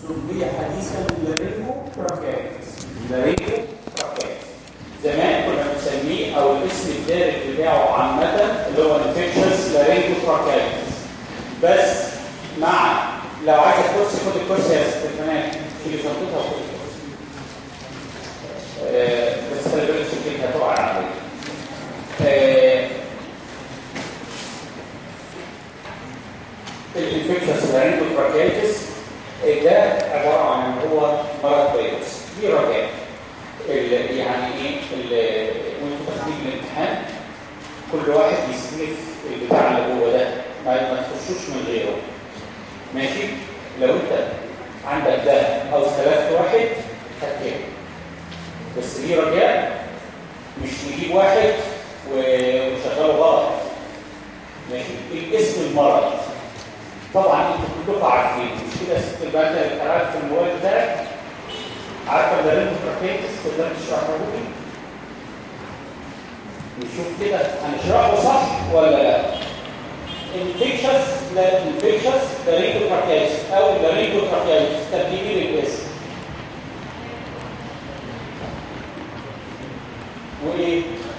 سمي حديثا لارينجو تراكيتس لارينجو تراكيتس زمان كنا بنسميه او الاسم الدارج بتاعه عامه اللي هو انفكشنس لارينجو تراكيتس بس مع لو عايز كرسي خد الكرسي يا ست البنات تيجي شنطتها وخد الكرسي آه، بس خلي بالك شكلك هتقع عليك آه، الانفكشنس لارينجو تراكيتس ده عباره عن ان هو مرض فيروس دي رجاء ال- يعني ايه ال- وانتوا داخلين الامتحان كل واحد يستلف البتاع اللي جوه ده ما ما تخشوش من غيره ماشي لو انت عندك ده او ثلاث واحد هتكلم بس دي رجاء مش نجيب واحد و- وشغله غلط ماشي الاسم المرض طبعا انتوا كلكم عارفين مش كده ست البنات اللي قرأت في الموبايل بتاعك عارفه اللارينجوتراكيتس تقدر تشرحه لي نشوف كده هنشرحه صح ولا لا انفكشس لا انفكشس لارينجوتراكيتس او لارينجوتراكيتس تبديل الاسم وايه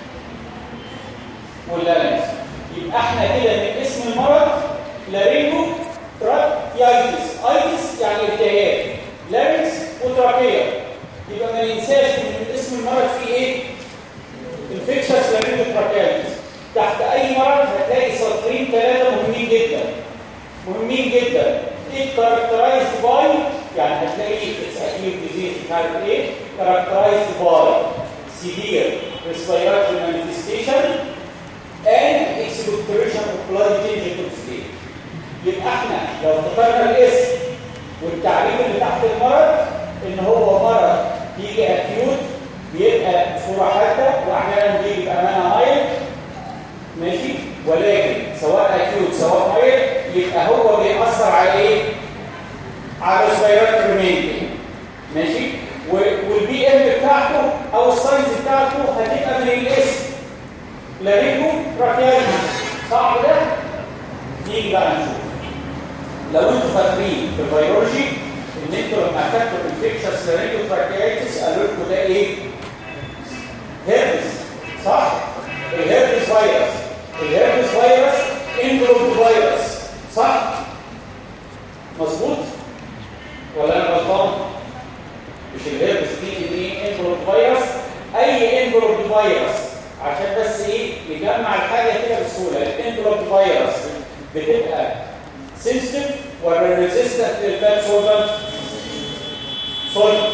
واللارنكس يبقى احنا كده من اسم المرض لارينجو تراكيايتس ايتس يعني التهاب لارنكس وتراكيه يبقى ما ننساش ان اسم المرض فيه ايه انفكشس لارينجو تراكيايتس تحت اي مرض هتلاقي سطرين ثلاثه مهمين جدا مهمين جدا ايه كاركترايزد باي يعني هتلاقي اتس اكيوت ديزيز مش عارف ايه كاركترايزد باي severe respiratory manifestation and expectoration of blood change state يبقى احنا لو افتكرنا الاسم والتعريف اللي تحت المرض ان هو مرض بيجي اكيوت بيبقى بصوره حاده واحيانا بيجي بامانه مايل ماشي ولكن سواء اكيوت سواء مايل يبقى هو بيأثر على ايه؟ على الريسبيراتوري مينتين ماشي و- والبي ام بتاعته او السايز بتاعته هتبقى من الاسم لارينجو تراكيايتس صح ده؟ نيجي بقى نشوف لو انتوا فاكرين في البيولوجي ان انتوا لما اخدتوا انفكشنس لارينجو تراكيايتس قالوا لكم ده ايه؟ هيربس صح؟ الهيربس فيروس الهيربس فيروس انفلوب فيروس صح؟ مظبوط؟ ولا انا غلطان؟ مش الهيربس دي ان ايه انفلوب فيروس اي انفلوب فيروس عشان بس ايه نجمع الحاجه كده بسهوله الانفلوب فيروس بتبقى سنسيتيف ولا ريزيستنت للفات سولفنت سولفنت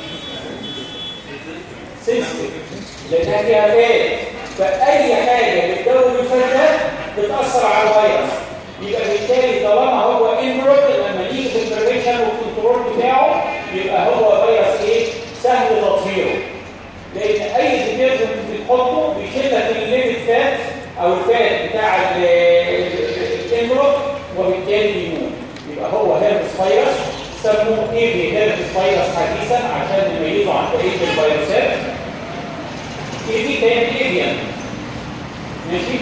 سنسيتيف لانها فيها فات فاي حاجه بتدوب الفات ده بتاثر على الفيروس يبقى بالتالي طالما هو انفلوب لما نيجي في البريفنشن والكنترول بتاعه يبقى هو فيروس ايه سهل تطهيره لان اي ديترجنت بتحطه بيشيل لك الليمت فات او الفات بتاع الانفلوب وبالتالي بيموت يبقى هو هيربس فيروس سموه ايه هيربس فيروس حديثا عشان نميزه عن بقيه الفيروسات ايه دي كانت ايفيان ماشي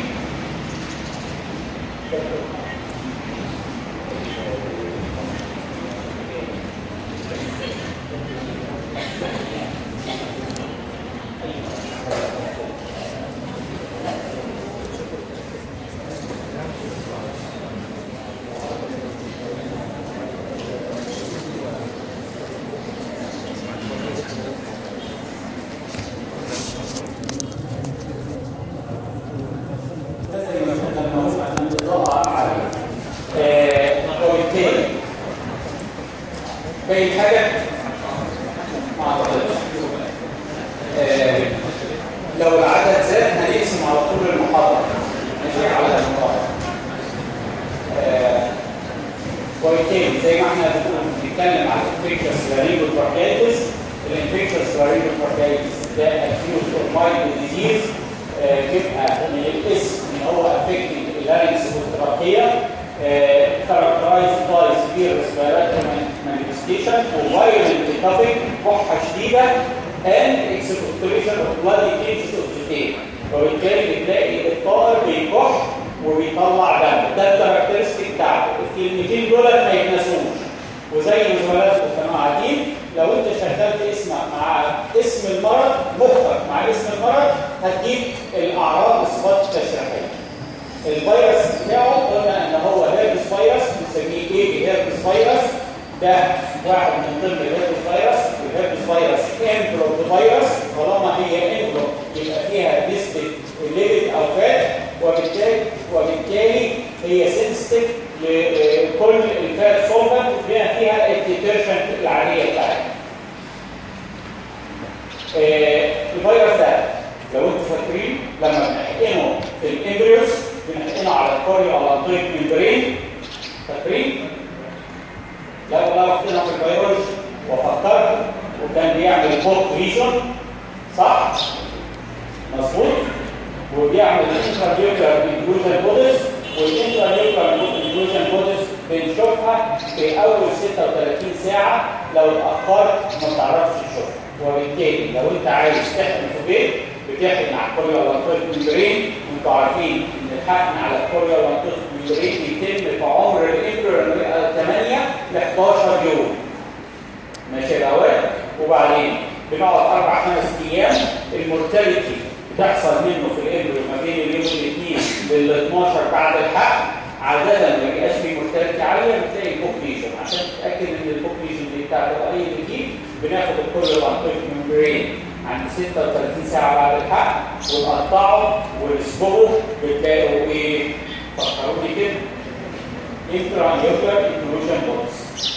ده زي ما كنا بنقول عشان نطلع عليه آه، وبالتالي باقي حاجه ما اعتقدش آه، لو العدد زاد هنقسم على طول المحاضره ماشي على المحاضره آه، وبالتالي زي ما احنا بنتكلم على الانفكشس لارينجو تراكيتس الانفكشس لارينجو تراكيتس ده اكيوت اور مايلد ديزيز بيبقى من الاسم ان هو افكتنج اللارنكس والتراكيه كاركترايزد باي سيفير ريسبيراتوري مانيفستيشن وفايولنت كافينج كحه شديده اند اكسبكتوريشن اوف بلادي كيسز اوف ذا وبالتالي بتلاقي الطائر بيكح وبيطلع دم ده الكاركترستيك بتاعته الكلمتين دول ما يتنسوش وزي ما زملائكم في تبقى قاعدين لو انت شغلت اسمك مع اسم المرض مخك مع اسم المرض هتجيب الاعراض الصفات التشريحيه الفيروس بتاعه قلنا ان هو هيربس فيروس بنسميه ايه هيربس فيروس ده واحد من ضمن الهيربس فيروس الهيربس فيروس امبروب فيروس طالما هي امبروب يبقى فيها نسبه ليبيد او فات وبالتالي وبالتالي هي سنسيتيف لكل الفات سولفنت بما فيها الديترجنت العاديه بتاعتها. الفيروس ده لو انتم فاكرين لما بنحقنه في الامبريوس بنحقنه على الكوريو او الانطيق ممبرين فاكرين؟ لو لو حطينا في البيولوجي وفكرت وكان بيعمل بوك ريجون صح؟ مظبوط؟ وبيعمل انترنيوكلر انكلوجن بودز والانترنيوكلر انكلوجن بودز بنشوفها في اول 36 ساعه لو اتاخرت ما بتعرفش تشوفها وبالتالي لو انت عايز تحقن في بيت بتحقن على الكوريا والانطيق ممبرين وانتوا عارفين ان الحقن على الكوريا والانطيق ممبرين بيتم في عمر الامبريو 8 ل 11 يوم ماشي الاول وبعدين بنقعد اربع خمس ايام المورتاليتي بتحصل منه في الامبريو ما بين اليوم الاثنين لل 12 بعد الحقن عاده ما بيبقاش في مورتاليتي عاليه بتلاقي البوك ليجن عشان تتاكد ان البوك ليجن دي بتاعت الاي دي بناخد الكل الانطيق ممبرين عند 36 ساعه بعد الحقن ونقطعه ونسبغه بتلاقوا ايه فكروني كده intranuclear inclusion box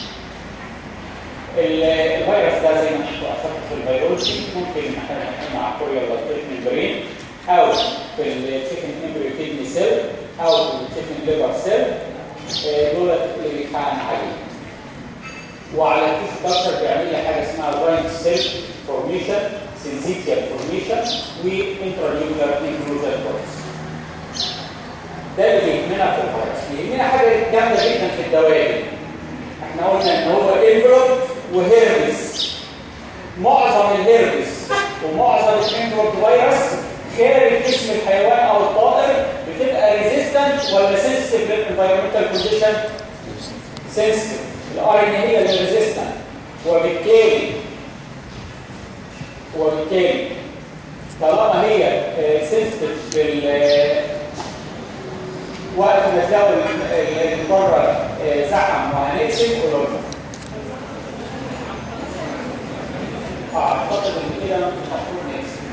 الفيروس ده زي ما انتوا اخدتوا في الفيروسي ممكن احنا نحكي مع كوريا لاتيك ممبرين او في التشيكن امبريو كيدني سيل او في التشيكن ليفر سيل دولت اللي بيتحقن عليه وعلى التيشو كلتشر بيعمل لي حاجه اسمها براين سيل فورميشن سينسيتيال فورميشن وانترانيوكلر انكلوجن بوكس ده اللي بيهمنا في الفيروس بيهمنا حاجه جامده جدا في الدوائر احنا قلنا ان هو انفروب وهيربس معظم الهيربس ومعظم الانفروب فيروس خارج جسم الحيوان او الطائر بتبقى ريزيستنت ولا سنسيتيف للانفيرمنتال كونديشن سنسيتيف الار ان هي اللي ريزيستنت وبالتالي وبالتالي طالما هي سنسيتيف بال وقت ما تلاقوا اللي بره زحم وهنقسم قولوا اعتقد ان كده المفروض نقسم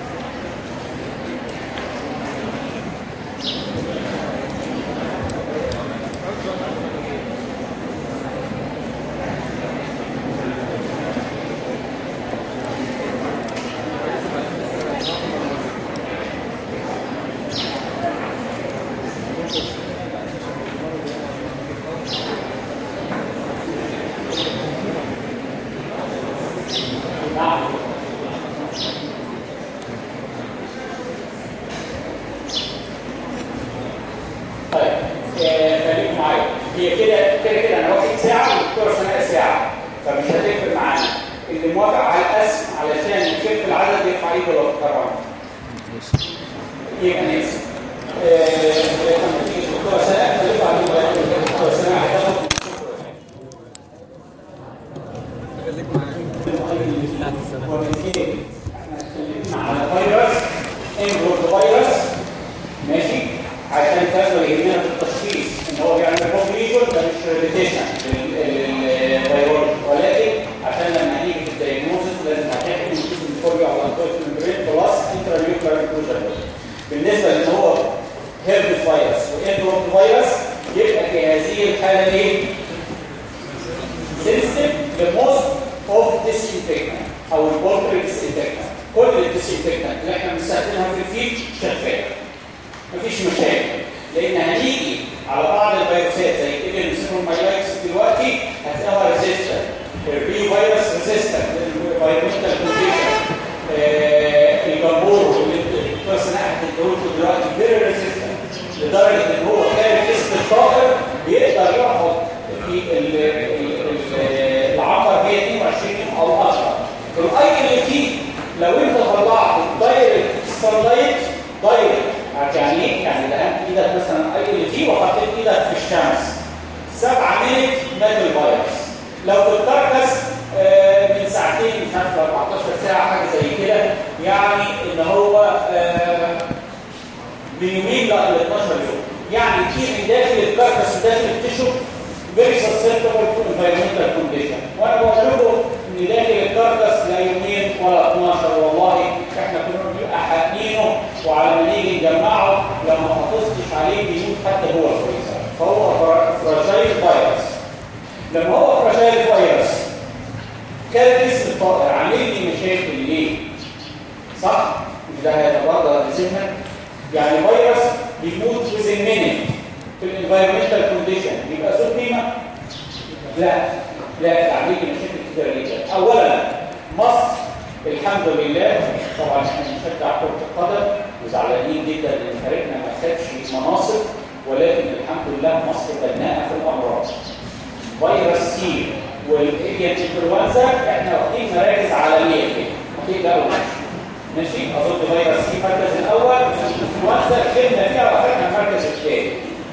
طائر عامل لي مشاكل ليه صح مش ده هيتبادر لذهنك يعني فيروس بيموت within minute في الانفايرمنتال كونديشن يبقى ذو قيمه لا لا تعمل لي مشاكل كتيره جدا اولا مصر الحمد لله طبعا احنا بنشجع كره القدم وزعلانين جدا ان فريقنا ما خدش مناصب ولكن الحمد لله مصر بناءه في الامراض فيروس سي والإيجيان انفلونزا احنا واخدين مراكز عالميه فيه اوكي ده أول ماشي اظن فيروس سي المركز الاول انفلونزا كسبنا فيها واخدنا المركز الثاني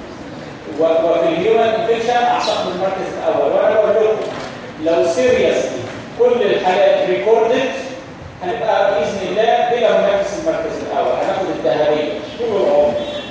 وفي الهيومن انفكشن اعتقد المركز الاول وانا بقول لكم لو سيريسلي كل الحالات ريكوردد هنبقى باذن الله بلا منافس المركز الاول هناخد الذهبيه طول العمر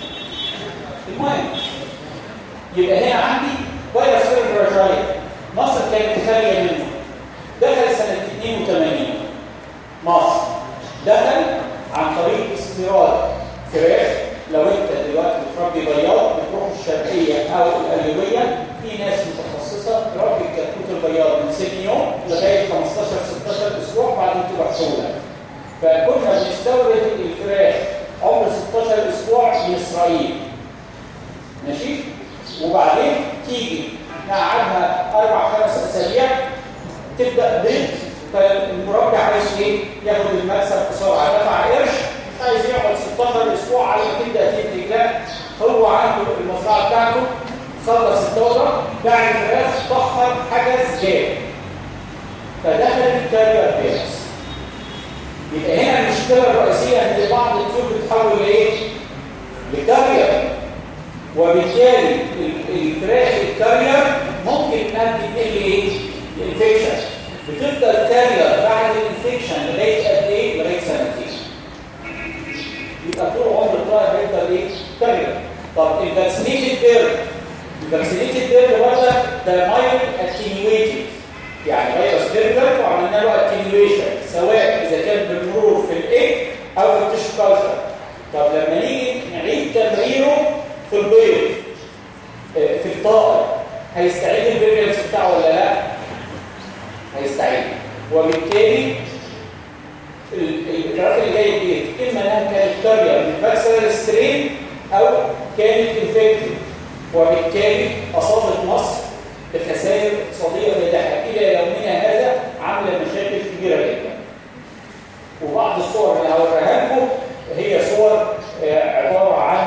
المهم يبقى هنا عندي فيروس فيروس مصر كانت خاليه منه دخل سنه 82 مصر دخل عن طريق استيراد فراخ لو انت دلوقتي بتربي بياض بتروح الشرقيه او القليوبيه في ناس متخصصه تربي الكتكوت البياض من سن يوم لغايه 15 16 اسبوع بعدين تبقى حوله فكنا بنستورد الفراخ عمر 16 اسبوع من اسرائيل ماشي وبعدين تيجي نقعدها اربع خمس اسابيع تبدا بيض فالمربي عايز ايه؟ ياخد المكسب بسرعه دفع قرش عايز يقعد 16 اسبوع على ما تبدا تنتج لا هو عنده المزرعه بتاعته خلص الدوره باع الفراخ طهر حجز جاب فدخل الكارير بيرس يبقى هنا المشكله الرئيسيه ان بعض الطيور بتتحول لايه؟ لكارير وبالتالي الفراخ الكارير ممكن انها تنقل ايه؟ الانفكشن بتفضل كارير بعد الانفكشن لغايه قد ايه؟ لغايه سنتين يبقى طول عمر الطائر هيفضل ايه؟ كارير طب الفاكسينيتد بيرد الفاكسينيتد بيرد برضه ده مايل اتنيويتد يعني فيروس بيرجر وعملنا له اتنيويشن سواء اذا كان بالمرور في الايج او في التيشو كلتشر طب لما نيجي نعيد تمريره في البيض في الطائر هيستعيد الفيريانس بتاعه ولا لا؟ هيستعيد وبالتالي الجراف اللي جاي ديت اما انها كانت كارير من فاكسر سترين او كانت انفكتد وبالتالي اصابت مصر بخسائر اقتصاديه فادحه الى يومنا هذا عامله مشاكل كبيره جدا. وبعض الصور اللي هوريها لكم هي صور عباره عن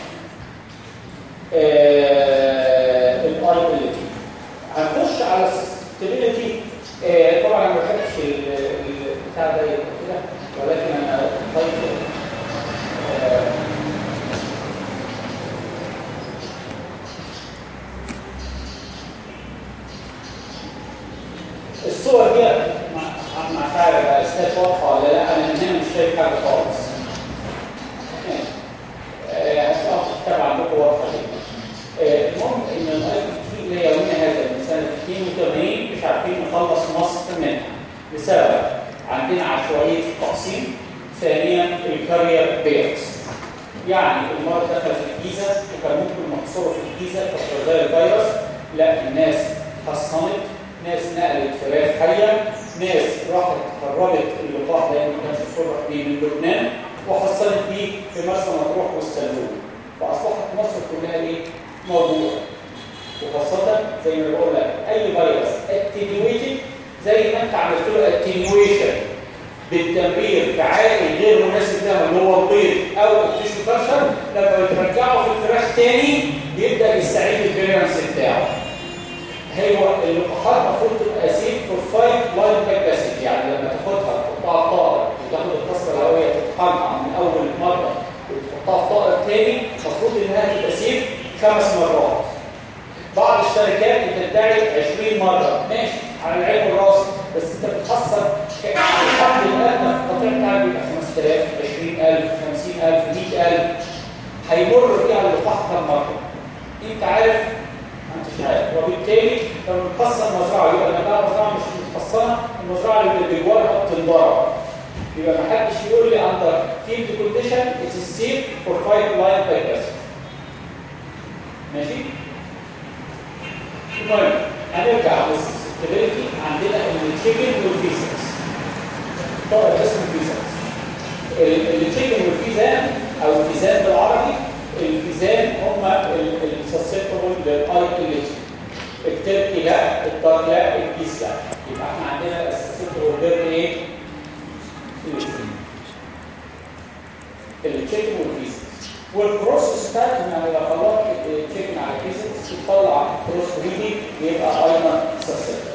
الاربيلتي. هنخش على الستابيليتي طبعا انا ما بحبش البتاع ده كده ولكن انا طيب الصور دي مع عارف استاذ واضحه ولا لا انا من هنا مش شايف حاجه خالص هتلاقوا في الكتاب عندكم واضحه جدا المهم ان الاي تي اللي يومنا هذا من سنه 82 مش عارفين نخلص مصر منها لسبب عندنا عشوائيه التقسيم ثانيا الكارير بيرز يعني المرض دخل في الجيزه وكان ممكن محصوره في الجيزه كفرزاي الفيروس لا الناس حصنت ناس نقلت فراخ حيه ناس راحت هربت اللقاح لان ما كانش صرح بيه من لبنان وحصلت بيه في مرسى مطروح والسلول فاصبحت مصر كلها ايه موجوده وخاصه زي ما بقول لك اي فيروس اتنيويتد زي ما انت عملت له اتنيويشن بالتمرير في عائل غير مناسب له اللي هو البيض او التيشو كلشر لما بترجعه في الفراخ تاني بيبدا يستعيد الفيرنس بتاعه هو اللقاحات المفروض تبقى سيف فور فايف لاين باك باسج يعني لما تاخدها تحطها في طائر وتاخد القصه الهوائيه تتقنع من اول مره وتحطها في طائر تاني المفروض انها تبقى سيف خمس مرات بعض الشركات بتدعي 20 مره ماشي على العين والراس بس انت بتحصل الحد الادنى في القطيع بتاعك بيبقى 5000 20000 50000 100000 هيمر فيها اللقاح كم مره انت عارف مش عارف وبالتالي لما بنحصن مزرعه يبقى لما مزرعه مش متحصنه المزرعه اللي بجوارها بتنضرب يبقى ما حدش يقول لي اندر فيلد كونديشن اتس سيف فور فايف لاين بايبس ماشي المهم هنرجع للستابيليتي عندنا التشيكن والفيسكس طائر اسمه فيزان التشيكن والفيزان او الفيزان بالعربي الفيزان هم السسبتبل للاي التركي لا الدار لا الكيس لا يبقى احنا عندنا السسبتبل غير ايه التشيكن والفيزان والبروسيس بتاعت ان لو خلطت التشيكن على الفيزان تطلع كروس بريدي يبقى ايضا سسبتبل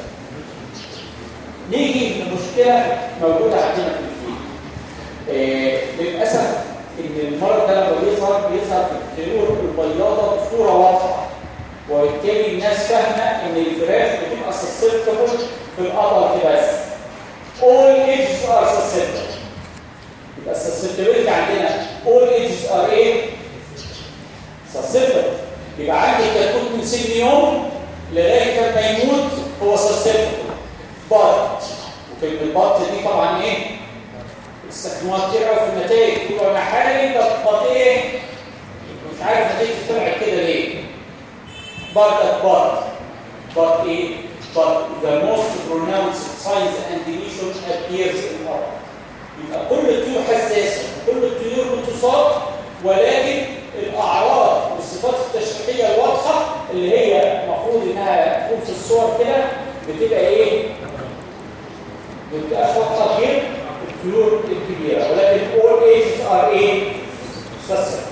نيجي لمشكله موجوده عندنا في آه، للأسف إن المرض ده لما بيظهر بيظهر في الطيور البياضة بصورة واضحة وبالتالي الناس فاهمة إن الفراخ بتبقى سسبتبل في الأدلت بس all ages are susceptible يبقى السسبتبيلتي عندنا all ages are ايه؟ susceptible يبقى عندي كتكوت من سن يوم لغاية لما يموت هو susceptible بط وكلمة البط دي طبعا ايه؟ استخدموها كتير قوي في النتائج تبقى محالي بط ايه مش عارف نتائج طلعت كده ليه بط بط بط ايه but the most pronounced signs and deletion appears in all يبقى كل الطيور حساسه كل الطيور بتصاب ولكن الاعراض والصفات التشريحيه الواضحه اللي هي المفروض انها تكون في الصور كده بتبقى ايه بتبقى واضحه غير الطيور الكبيرة ولكن all ages are ايه؟ susceptible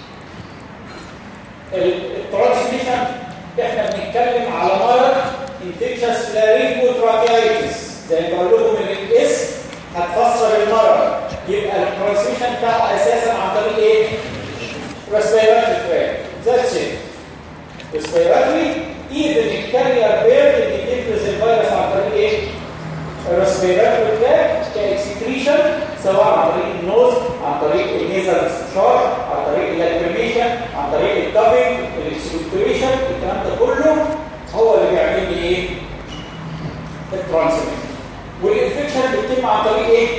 الترانسميشن احنا بنتكلم على مرض انفكشس لارينجوتراكيايتس زي ما بقول لكم من الاسم هتفسر المرض يبقى الترانسميشن بتاعه اساسا عن طريق ايه؟ respiratory tract that's it respiratory even a carrier bird اللي بيفرز الفيروس عن طريق ايه؟ الريسبيراتوري تراك كاكسكريشن سواء عن طريق النوز عن طريق النيزل استشار عن طريق الاكريميشن عن طريق الكافينج الاكسبكتوريشن الكلام ده كله هو اللي بيعمل لي ايه الترانسميشن والانفكشن بتتم عن طريق ايه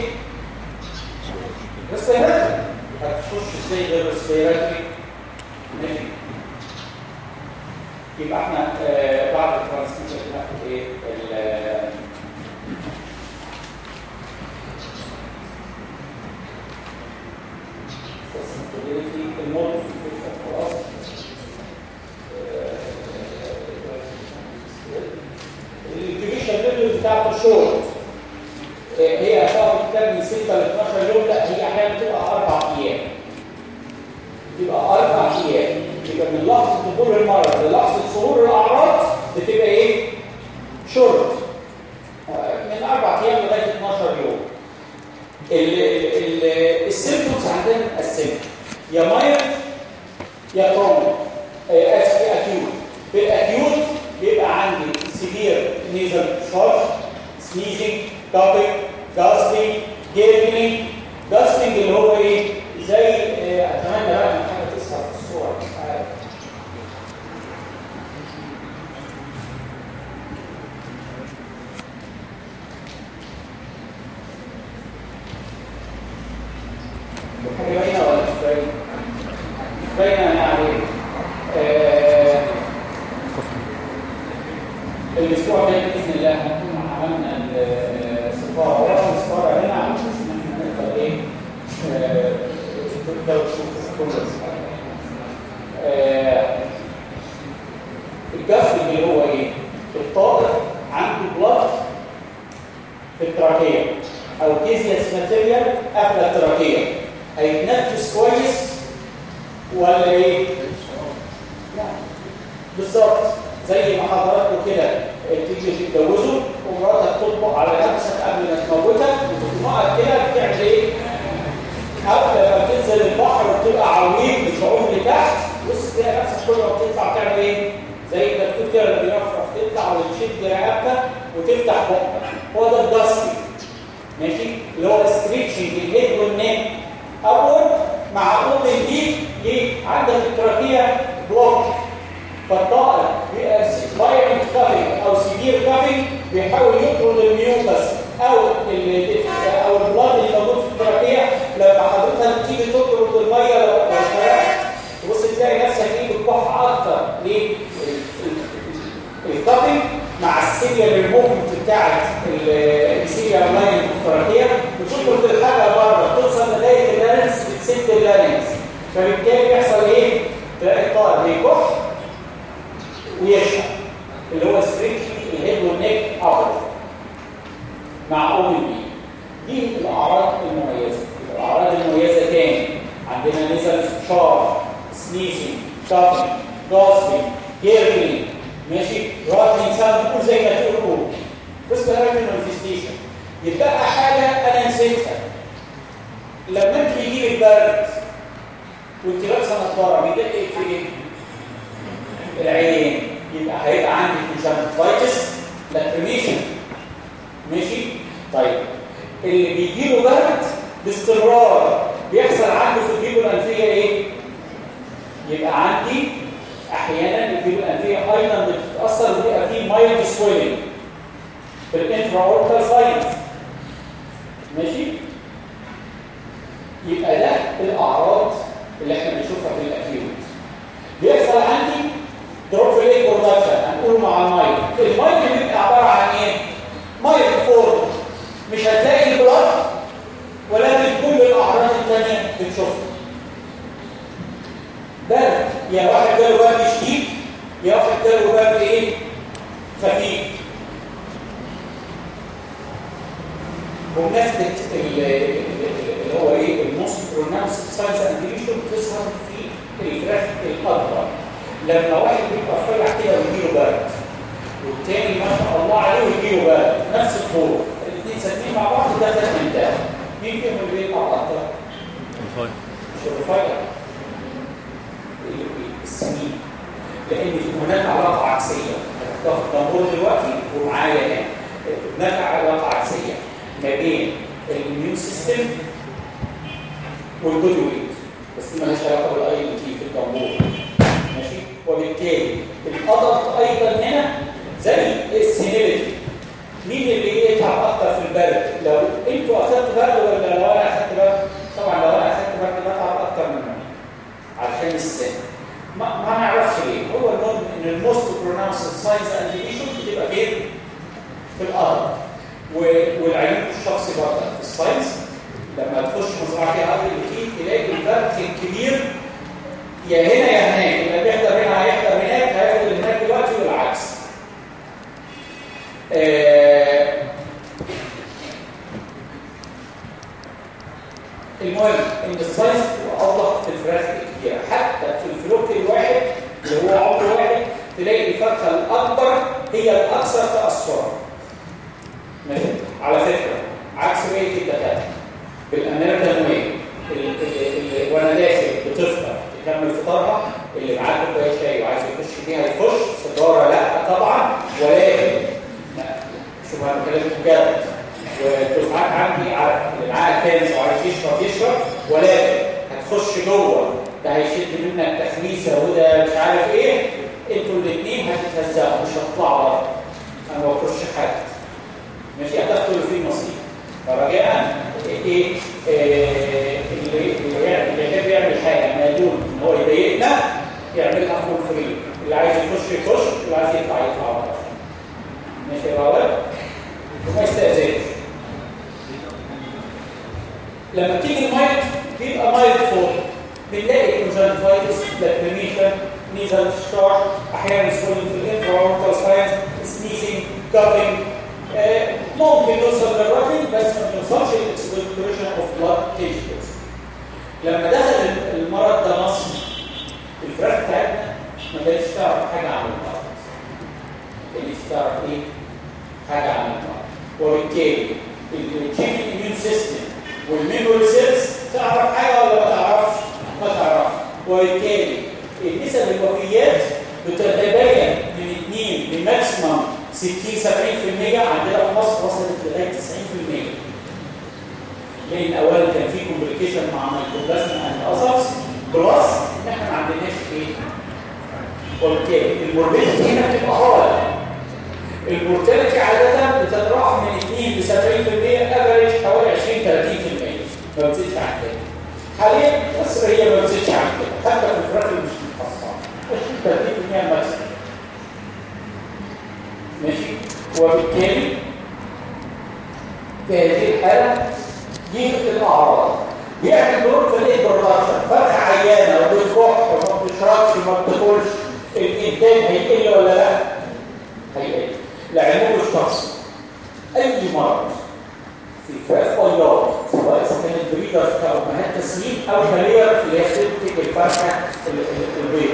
ريسبيراتوري هتخش ازاي غير ريسبيراتوري ماشي يبقى احنا آه بعد الترانسميشن بناخد ايه الموت في خلاص الانكيبيشن بيريود بتاعته شورت هي هتقعد كتاب من 6 ل 12 يوم لا هي احيانا بتبقى اربع ايام بتبقى اربع ايام يبقى من لحظه ظهور المرض للحظه ظهور الاعراض بتبقى ايه؟ شورت من اربع ايام لغايه 12 يوم السيمبتومز عندنا متقسمه يا مايلد يا كرونيك اسف يا اكيوت في الاكيوت بيبقى عندي سيفير نيزل شارج سنيزنج كابينج جاستنج جيرنينج جاستنج اللي هو ايه زي اتمنى بقى ان حاجه تظهر في الصوره مش عارف حاجه باينه ولا مش باينه باينه يعني آه الاسبوع ده باذن الله هنكون عملنا السفاره ورا السفاره هنا على اساس ان احنا نقدر ايه تقدروا تشوفوا كل الجسد اللي هو ايه؟ الطائر عنده بلط في التراكيه او كيزياس ماتيريال قبل التراكيه هيتنفس كويس ولا ايه؟ لا بالظبط زي ما حضراتكم كده تيجي تتجوزوا ومراتك تطبق على نفسك قبل ما تموتك وتطبقك كده بتعمل ايه؟ قبل ما تنزل البحر وتبقى عويم بتعوم لتحت بص تلاقي نفسك كل ما بتطلع بتعمل ايه؟ زي ما تقول كده اللي بيرفرف تطلع وتشد رقبتك وتفتح بقك هو ده الداستنج ماشي؟ اللي هو ستريتشنج الهيد والنيك ابورد مع اوبن دي ليه؟ عندك التراكيه بلوك فالطائر بيبقى فايرنج كافينج او سيفير كافينج بيحاول يطرد الميوكس او او البلاد اللي موجود في التراكيه لما حضرتك تيجي تطرد الميه لو تبص تلاقي نفسك ايه بتكح اكتر ليه؟ الكافينج مع السيريال ريموفمنت بتاعت السيريال فيها لاين مخترقيه بتدخل الحاجه بره توصل لغايه اللارنس بتسد اللارنس فبالتالي بيحصل ايه؟ تلاقي الطائر بيكح ويشحن اللي هو ستريكشن الهيد والنيك اوت مع او بي دي الاعراض المميزه الاعراض المميزه تاني عندنا نزل شار سنيزنج شافنج جاسبنج جيرلينج ماشي راتلينج ساوند كل زي ما تقولوا ريسبيراتوري مانيفستيشن يتبقى حاجه انا نسيتها لما انت بيجي لك برد وانت لابسه نظاره بيدق في ايه؟ العين يبقى هيبقى عندك كونجكتيفايتس لاكريميشن ماشي طيب اللي بيجي له برد باستمرار بيحصل عنده في الجيوب الانفيه ايه يبقى عندي احيانا الجيوب الانفيه ايضا بتتاثر وبيبقى فيه مايلد سويلنج في الانفرا اورتال ساينس ماشي يبقى ده الاعراض اللي احنا بنشوفها في الاكيوت بيحصل عندي دروب في الايه برودكشن هنقول مع المايل المايل بيبقى عباره عن ايه مايل فورم مش هتلاقي البلاد ولكن كل الاعراض الثانيه بتشوفها برد يا واحد جاله برد شديد يا واحد جاله برد ايه خفيف بمناسبه اللي هو ايه الموست بروناوس ساينس انديشن بتظهر في الفراخ الاكبر لما واحد بيبقى رفيع كده ويجيله برد والتاني ما شاء الله عليه ويجيله برد نفس الطول الاثنين ساكنين مع بعض ده ده من ده مين فيهم اللي بيطلع اكتر؟ الفايل مش الرفيع السمين لان هناك علاقه عكسيه هتحطها في الدمبور دلوقتي ومعايا هنا هناك علاقه عكسيه ما بين الاميون سيستم والبودي ويت بس دي مالهاش علاقه بالاي ال تي في الدمبور ماشي وبالتالي الادلت ايضا هنا زي السينيلتي مين اللي يتعب اكتر في البرد لو انتوا اخدتوا برد ولا لو انا اخدت برد طبعا لو انا اخدت برد بتعب اكتر منه علشان السن ما, ما نعرفش ليه هو المهم ان الموست بروناونس ساينز اند ديليشن بتبقى فين في الارض والعيوب الشخصي برضه في الساينس لما تخش مزرعه فيها ارض الكيك تلاقي الفرق الكبير يا هنا يا هناك اللي بيحضر هنا هيحضر هناك هياخد اللي هناك دلوقتي والعكس آه المهم ان السايز اوضح في الفراخ الكبيره حتى في الفلوك الواحد اللي هو عمر واحد تلاقي الفرخه الاكبر هي الاكثر تاثرا ماشي على فكره عكس بقيه الدكاتره بالامريكان واي وانا داخل بتفطر تكمل فطارها اللي معاه كوبايه شاي وعايز يخش فيها يخش سيجاره لا طبعا ولكن شوف انا بكلمك بجد والدفعات عندي عارف اللي معاه كنز وعايز يشرب يشرب ولكن هتخش جوه ده هيشد منك تخميسه وده مش عارف ايه انتوا الاثنين هتتهزقوا مش هتطلعوا بره انا ما بخش حد ماشي هتاخدوا فيه نصيب فرجاء ايه, إيه اللي اللي يحب يعمل حاجه ما يدون ان هو يضايقنا يعملها فول فري اللي عايز يخش يخش واللي عايز يطلع يطلع بره ماشي يا راجل وما يستأذنش لما تيجي المايت بيبقى مايت فوق بنلاقي كونجنتيفايتس لاكريميشن نيزل شار احيانا سويلنج في الانتراورتال ساينس سنيزنج كافينج ممكن نوصل للراكين بس ما بنوصلش للاكسبكتوريشن اوف بلاد تيشوز لما دخل المرض ده مصر الفراخ بتاعتنا ما كانتش تعرف حاجه عن المرض ما كانتش تعرف ايه حاجه عن المرض وبالتالي الجين اميون سيستم والميموري سيلز تعرف حاجه ولا ما تعرفش؟ ما تعرفش وبالتالي نسب الوفيات بتتبين من 2 لماكسيمم 60 70% عندنا في مصر وصلت لغايه 90% لان اولا كان في كومبليكيشن مع مايكروبلازما اند اذرز بلس ان احنا ما عندناش ايه؟ وبالتالي الموربيدتي هنا بتبقى هاي المورتاليتي عادة بتتراوح من 2 ل 70% افريج حوالي 20 30% ما بتزيدش عن كده. حاليا مصر هي ما بتزيدش عن كده حتى في الفراخ اللي مش متخصصه 20 30% ماكسيمم. ماشي؟ وبالتالي في هذه الحاله دي الاعراض بيعمل دور في الانترودكشن فرخ عيانه وبتكح وما بتشربش وما بتاكلش الانتاج هيقل ولا لا؟ هيقل لعلمه الشخصي اي مرض في فراخ بياض سواء اذا كانت بريدر او امهات تسمين او كارير اللي هي بتنتج الفرخه البيض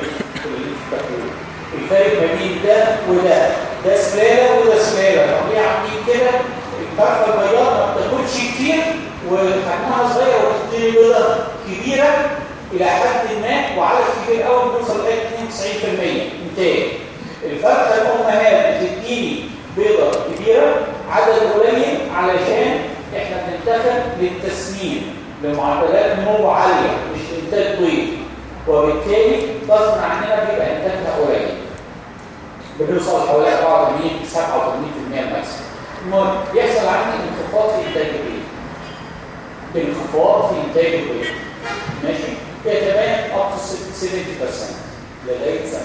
الفرق ما بين ده وده ده سلاله وده سلاله طب ليه عاملين كده الفرخه البياض ما بتاكلش كتير وحجمها صغير وبتدي بيضه كبيره الى حد ما وعدد كبير قوي بيوصل لغايه 92% انتاج الفرخه الامهات بتديني بيضه كبيره عدد قليل علشان احنا بننتخب للتسمين لمعدلات نمو عاليه مش انتاج بيض وبالتالي غصب عننا بيبقى انتاجها قليل بنوصل حوالي 84 87% ماكسيموم المهم بيحصل عندي انخفاض في انتاج البيض انخفاض في انتاج البيض ماشي يتبين up to 70% لغايه 70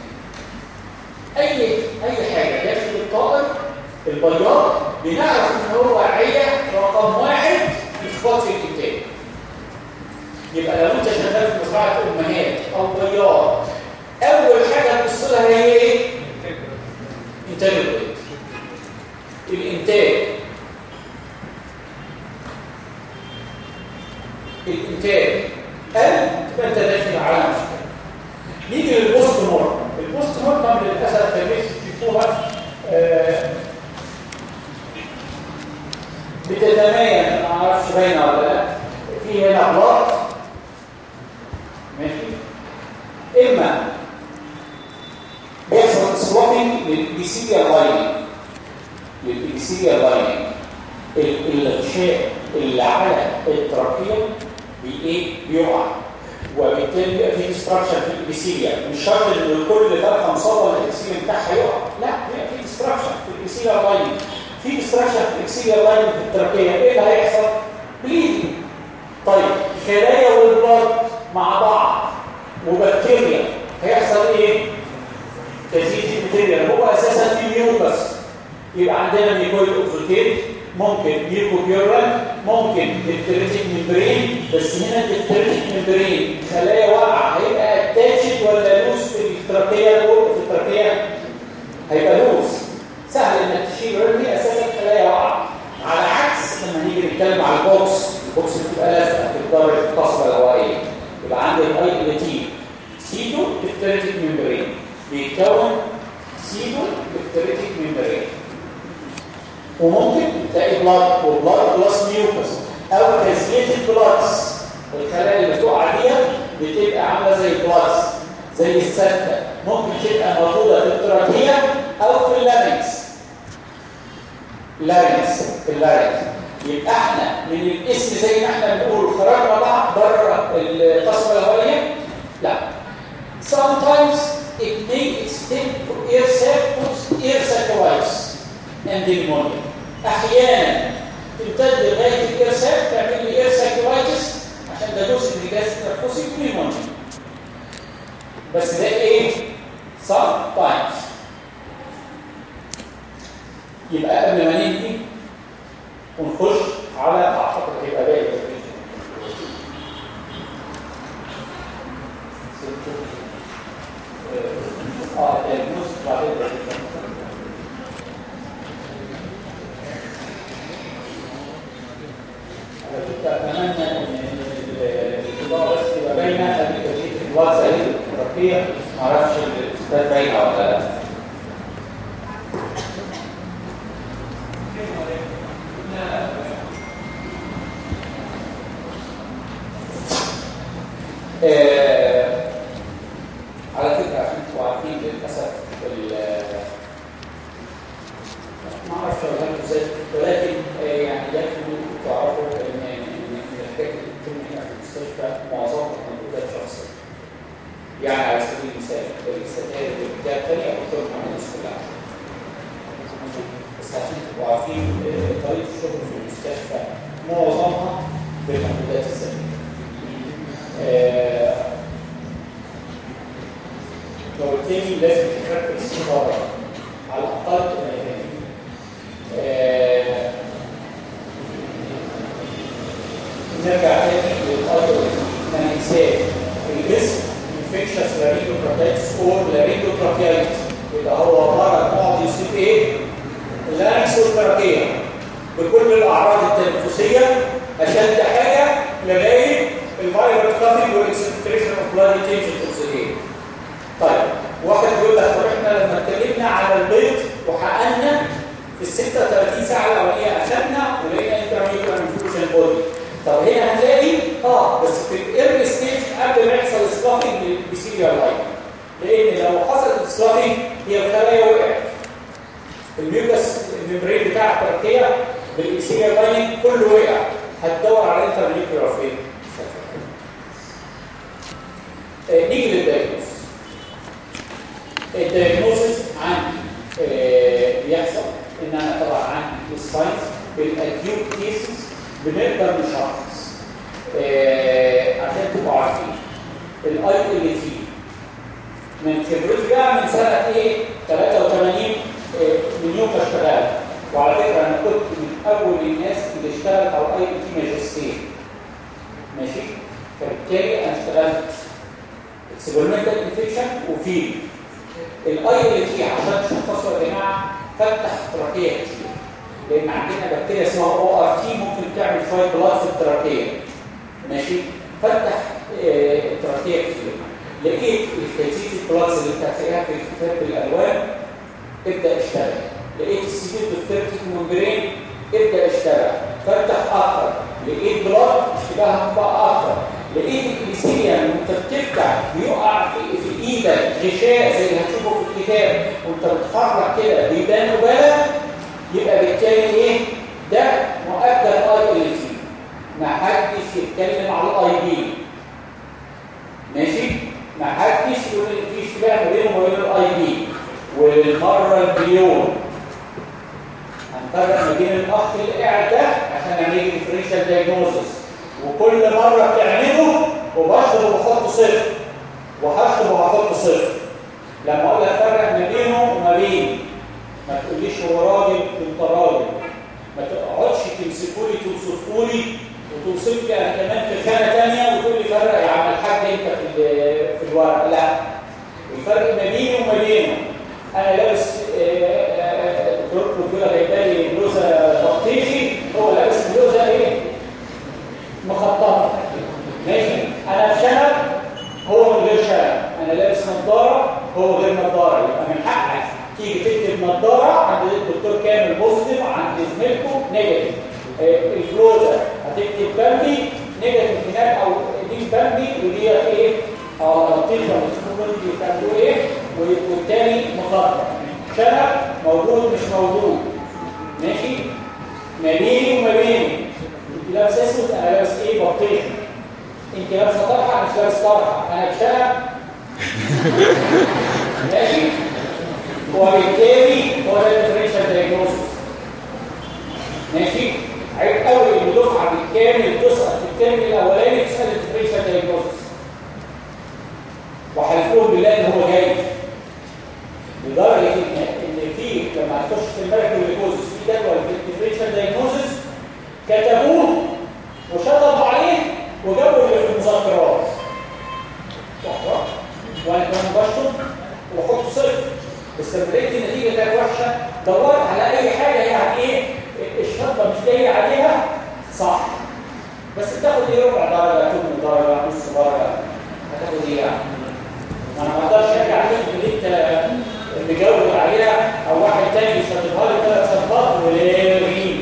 اي اي حاجه داخل الطائر البياض بنعرف ان هو عيه رقم واحد انخفاض في الانتاج يبقى لو انت شغال في مزرعه امهات او بياض اول حاجه تبص لها هي ايه انتاج البيض الانتاج الانتاج قل تبقى انت داخل على مشكله نيجي للبوست مورتم البوست مورتم للاسف كان تشوفوها آه بتتمايل ما اعرفش باينه ولا لا في هنا بلاط ماشي اما بيحصل سوابنج للبيسيليا لايننج للبيسيليا لايننج الغشاء اللي على التراكيه بايه بيقع وبالتالي بيبقى في ديستراكشن في الابيثيليا مش شرط ان كل فرخه مصابه الابيثيليا بتاعها يقع لا بيبقى في ديستراكشن في الابيثيليا لاين في ديستراكشن في الابيثيليا لاين في التركيه ايه اللي هيحصل بليدنج طيب خلايا والبلد مع بعض وبكتيريا هيحصل ايه تزيد في البكتيريا هو اساسا في ميوكس يبقى عندنا ميكويد اوكسوتيت ممكن ميوكوبيورال ممكن ديفتريتيك ممبرين بس هنا الديفتريتيك ممبرين خلايا واقعه هيبقى اتاتشد ولا لوس في التراكيه في التراكيه هيبقى لوس سهل انك تشيل هي اساسا خلايا واقعه على عكس لما نيجي نتكلم على البوكس البوكس بتبقى لازقه في الدرجه القصبه الهوائيه يبقى عندي الاي ال تي سيتو ديفتريتيك ممبرين بيتكون سيتو ديفتريتيك ممبرين وممكن تلاقي بلاد وبلاد بلس ميوكس او تزييت البلادز الخلايا اللي بتقع دي بتبقى عامله زي البلادز زي السته ممكن تبقى موجوده في التراكيه او في اللارنكس لارنكس في اللارنكس يبقى احنا من الاسم زي ما احنا بنقول خرجنا بعض بره القصبه الهوائيه لا sometimes it may extend to air sacs air sacs and pneumonia احيانا تمتد لغايه الارسال تعمل لي ايرساكيوايتس عشان ده جزء من الجهاز التنفسي نيمونيا بس ده ايه sometimes يبقى قبل ما ننهي ونخش على اعتقد هيبقى باقي اه النص بعدين اتمنى ان الاضاءه بس تبقى باينه خليك تجيب في الواتس اهي الترقيه ما اعرفش الاستاذ باينه ولا لا آه على فكره عشان تبقوا عارفين للاسف ما اعرفش اقولها لكم ازاي ولكن آه يعني يكفي تعرفوا ان ان الحاجات اللي بتتم هنا في المستشفى معظمها مجهودات شخصيه. يعني على سبيل المثال الستائر والبتاع الثانيه دكتور محمد اسكندر. بس عشان تبقوا عارفين طريقه الشغل في المستشفى معظمها بالمجهودات الذاتيه. وبالتالي لازم تتركز استفاضه على الاقل آه نرجع تاني للايدل ما ننساش الاسم انفكشس لارينجوتراكيتس اور لارينجوتراكيتس يبقى هو عباره نوع يصيب ايه؟ اللارنكس والتراكيه بكل الاعراض التنفسيه اشد حاجه لغايه الفايرال كافينج والاكسبكتريشن اوف بلاد تيجن اوكسيدين طيب واحد بيقول لك طب احنا لما اتكلمنا على البيض وحققنا في ال 36 ساعه الاولانيه اخذنا ولقينا انترميوكر انفيوجن بودي طب هنا هنلاقي اه بس في الايرلي ستيج قبل ما يحصل سلافنج للبيسيريال لاين لان لو حصلت سلافنج هي الخلايا وقعت الميوكس الممبرين بتاع التركيه بالبيسيريال لاين كله وقع هتدور على انترميوكر فين؟ آه نيجي للدايجنوز الدايجنوزس عندي آه بيحصل ان انا طبعا عندي الساينس بالاكيوت كيسز بنقدر نشخص آه عشان تبقوا عارفين الاي ال تي من خبرتي بقى من سنه ايه 83 آه من يوم ما اشتغلت وعلى فكره انا كنت من اول الناس اللي اشتغلت على الاي ال تي ماجستير ماشي فبالتالي انا اشتغلت اكسبيرمنتال انفكشن وفيلد الاي ال تي عشان تشخصوا يا جماعه فتح تراكيه كتير لان عندنا بكتيريا اسمها او ار تي ممكن تعمل شويه بلاد في التراكيه ماشي فتح اه التراكيه كتير لقيت الكيسيت البلادز اللي انت هتلاقيها في الكتاب بالالوان ابدا اشتغل لقيت السيديت الثيرتيك ممبرين ابدا اشتغل فتح اكتر لقيت بلاد اشتباهها بقى اكتر لقيت الكليسيريا وانت بتفتح بيقع في, في ايدك غشاء زي اللي هتشوفه في الكتاب وانت بتحرك كده بيبان وبلا يبقى بالتالي ايه ده مؤكد اي ال تي ما حدش يتكلم على الاي بي ماشي ما حدش يقول ان في اشتباه ما بينه وبين الاي بي والمره المليون هنفرق ما بين الاخ اللي قاعد ده عشان نعمل ديفرنشال دايجنوزس وكل مرة بتعمله وبشرب وبحط صفر وهشرب وهحط صفر لما اقول لك فرق ما بينه وما بين ما تقوليش هو راجل انت راجل ما تقعدش تمسكوا لي توصفوا لي وتوصف لي انا كمان في خانه ثانيه وتقول لي فرق يا عم الحاج انت في في الورق لا الفرق ما بيني وما بينه انا لابس دكتور بروفيلا جايبه لي بلوزه بطيخي هو لابس بلوزه ايه مخططه ماشي انا في شنب هو من غير شنب انا لابس نظاره هو غير نظاره يبقى من حقك تيجي تكتب نظاره عند الدكتور كامل بوزيتيف عند زميلكم نيجاتيف الفلوزه هتكتب بامبي نيجاتيف هناك او دي بامبي ودي ايه اه لطيفه اللي بتعملوا ايه والتاني مخطط شنب موجود مش موجود ماشي ما بيني وما بيني انت لابس اسود انا لابس ايه بطيخ انت لابسه طرحه مش لابس طرحه انا بشنب ماشي وبالتالي هو ده الديفرنشال دايجنوستس ماشي عيب قوي ان دفعه بالكامل تسقط في الترم الاولاني تسال الديفرنشال دايجنوستس وحلفوه بالله ان هو جاي لدرجه ان ان في لما هتخش في الميركوليكوزس في جدول في الديفرنشال دايجنوستس كتبوه وشطبوا عليه وجابوا اللي في المذكرات وانا كمان بشطب واحط صفر بس لما لقيت النتيجه كانت وحشه دورت على اي حاجه يعني ايه الشطبه مش جايه عليها صح بس بتاخد ايه ربع درجه ثمن درجه نص درجه هتاخد ايه يعني انا ما اقدرش ارجع عليك اللي انت مجاوب عليها او واحد تاني يشطبها لي ثلاث شطات وليه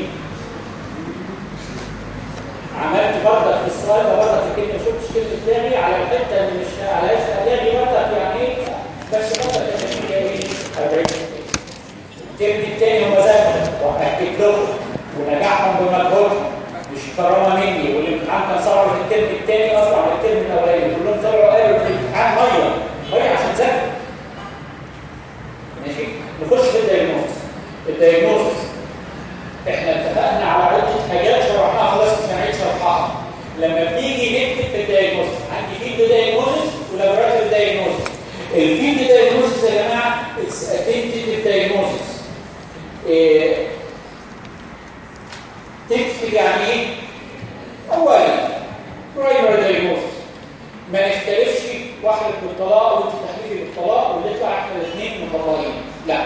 عملت بردك في السؤال ده بردك في كلمه شفتش كلمه تاني على الحته اللي مش عليهاش الاقي بردك يعني ايه بس بردك النتيجه ايه 40 الترم الثاني هم ذاكروا وحكيت لهم ونجاحهم بمجهودهم مش كرامه مني والامتحان كان صعب في الترم الثاني اصلا من الترم الاولاني كلهم طلعوا قالوا الامتحان ميه ميه عشان ذاكر ماشي نخش في الدايجنوستس الدايجنوستس احنا اتفقنا على عده حاجات شرحناها خلاص مش هنعيد شرحها لما بنيجي نكتب في الدايجنوستس عندي فيلد دايجنوستس ولابوراتوري دايجنوستس الفيلد دايجنوستس يا جماعه اتس اتنتيف دايجنوستس تكتب يعني ايه اولا برايمري دايجنوستس ما نختلفش واحد بالطلاق وانت تحليلي بالطلاق واللي يطلع احنا الاثنين مطلقين لا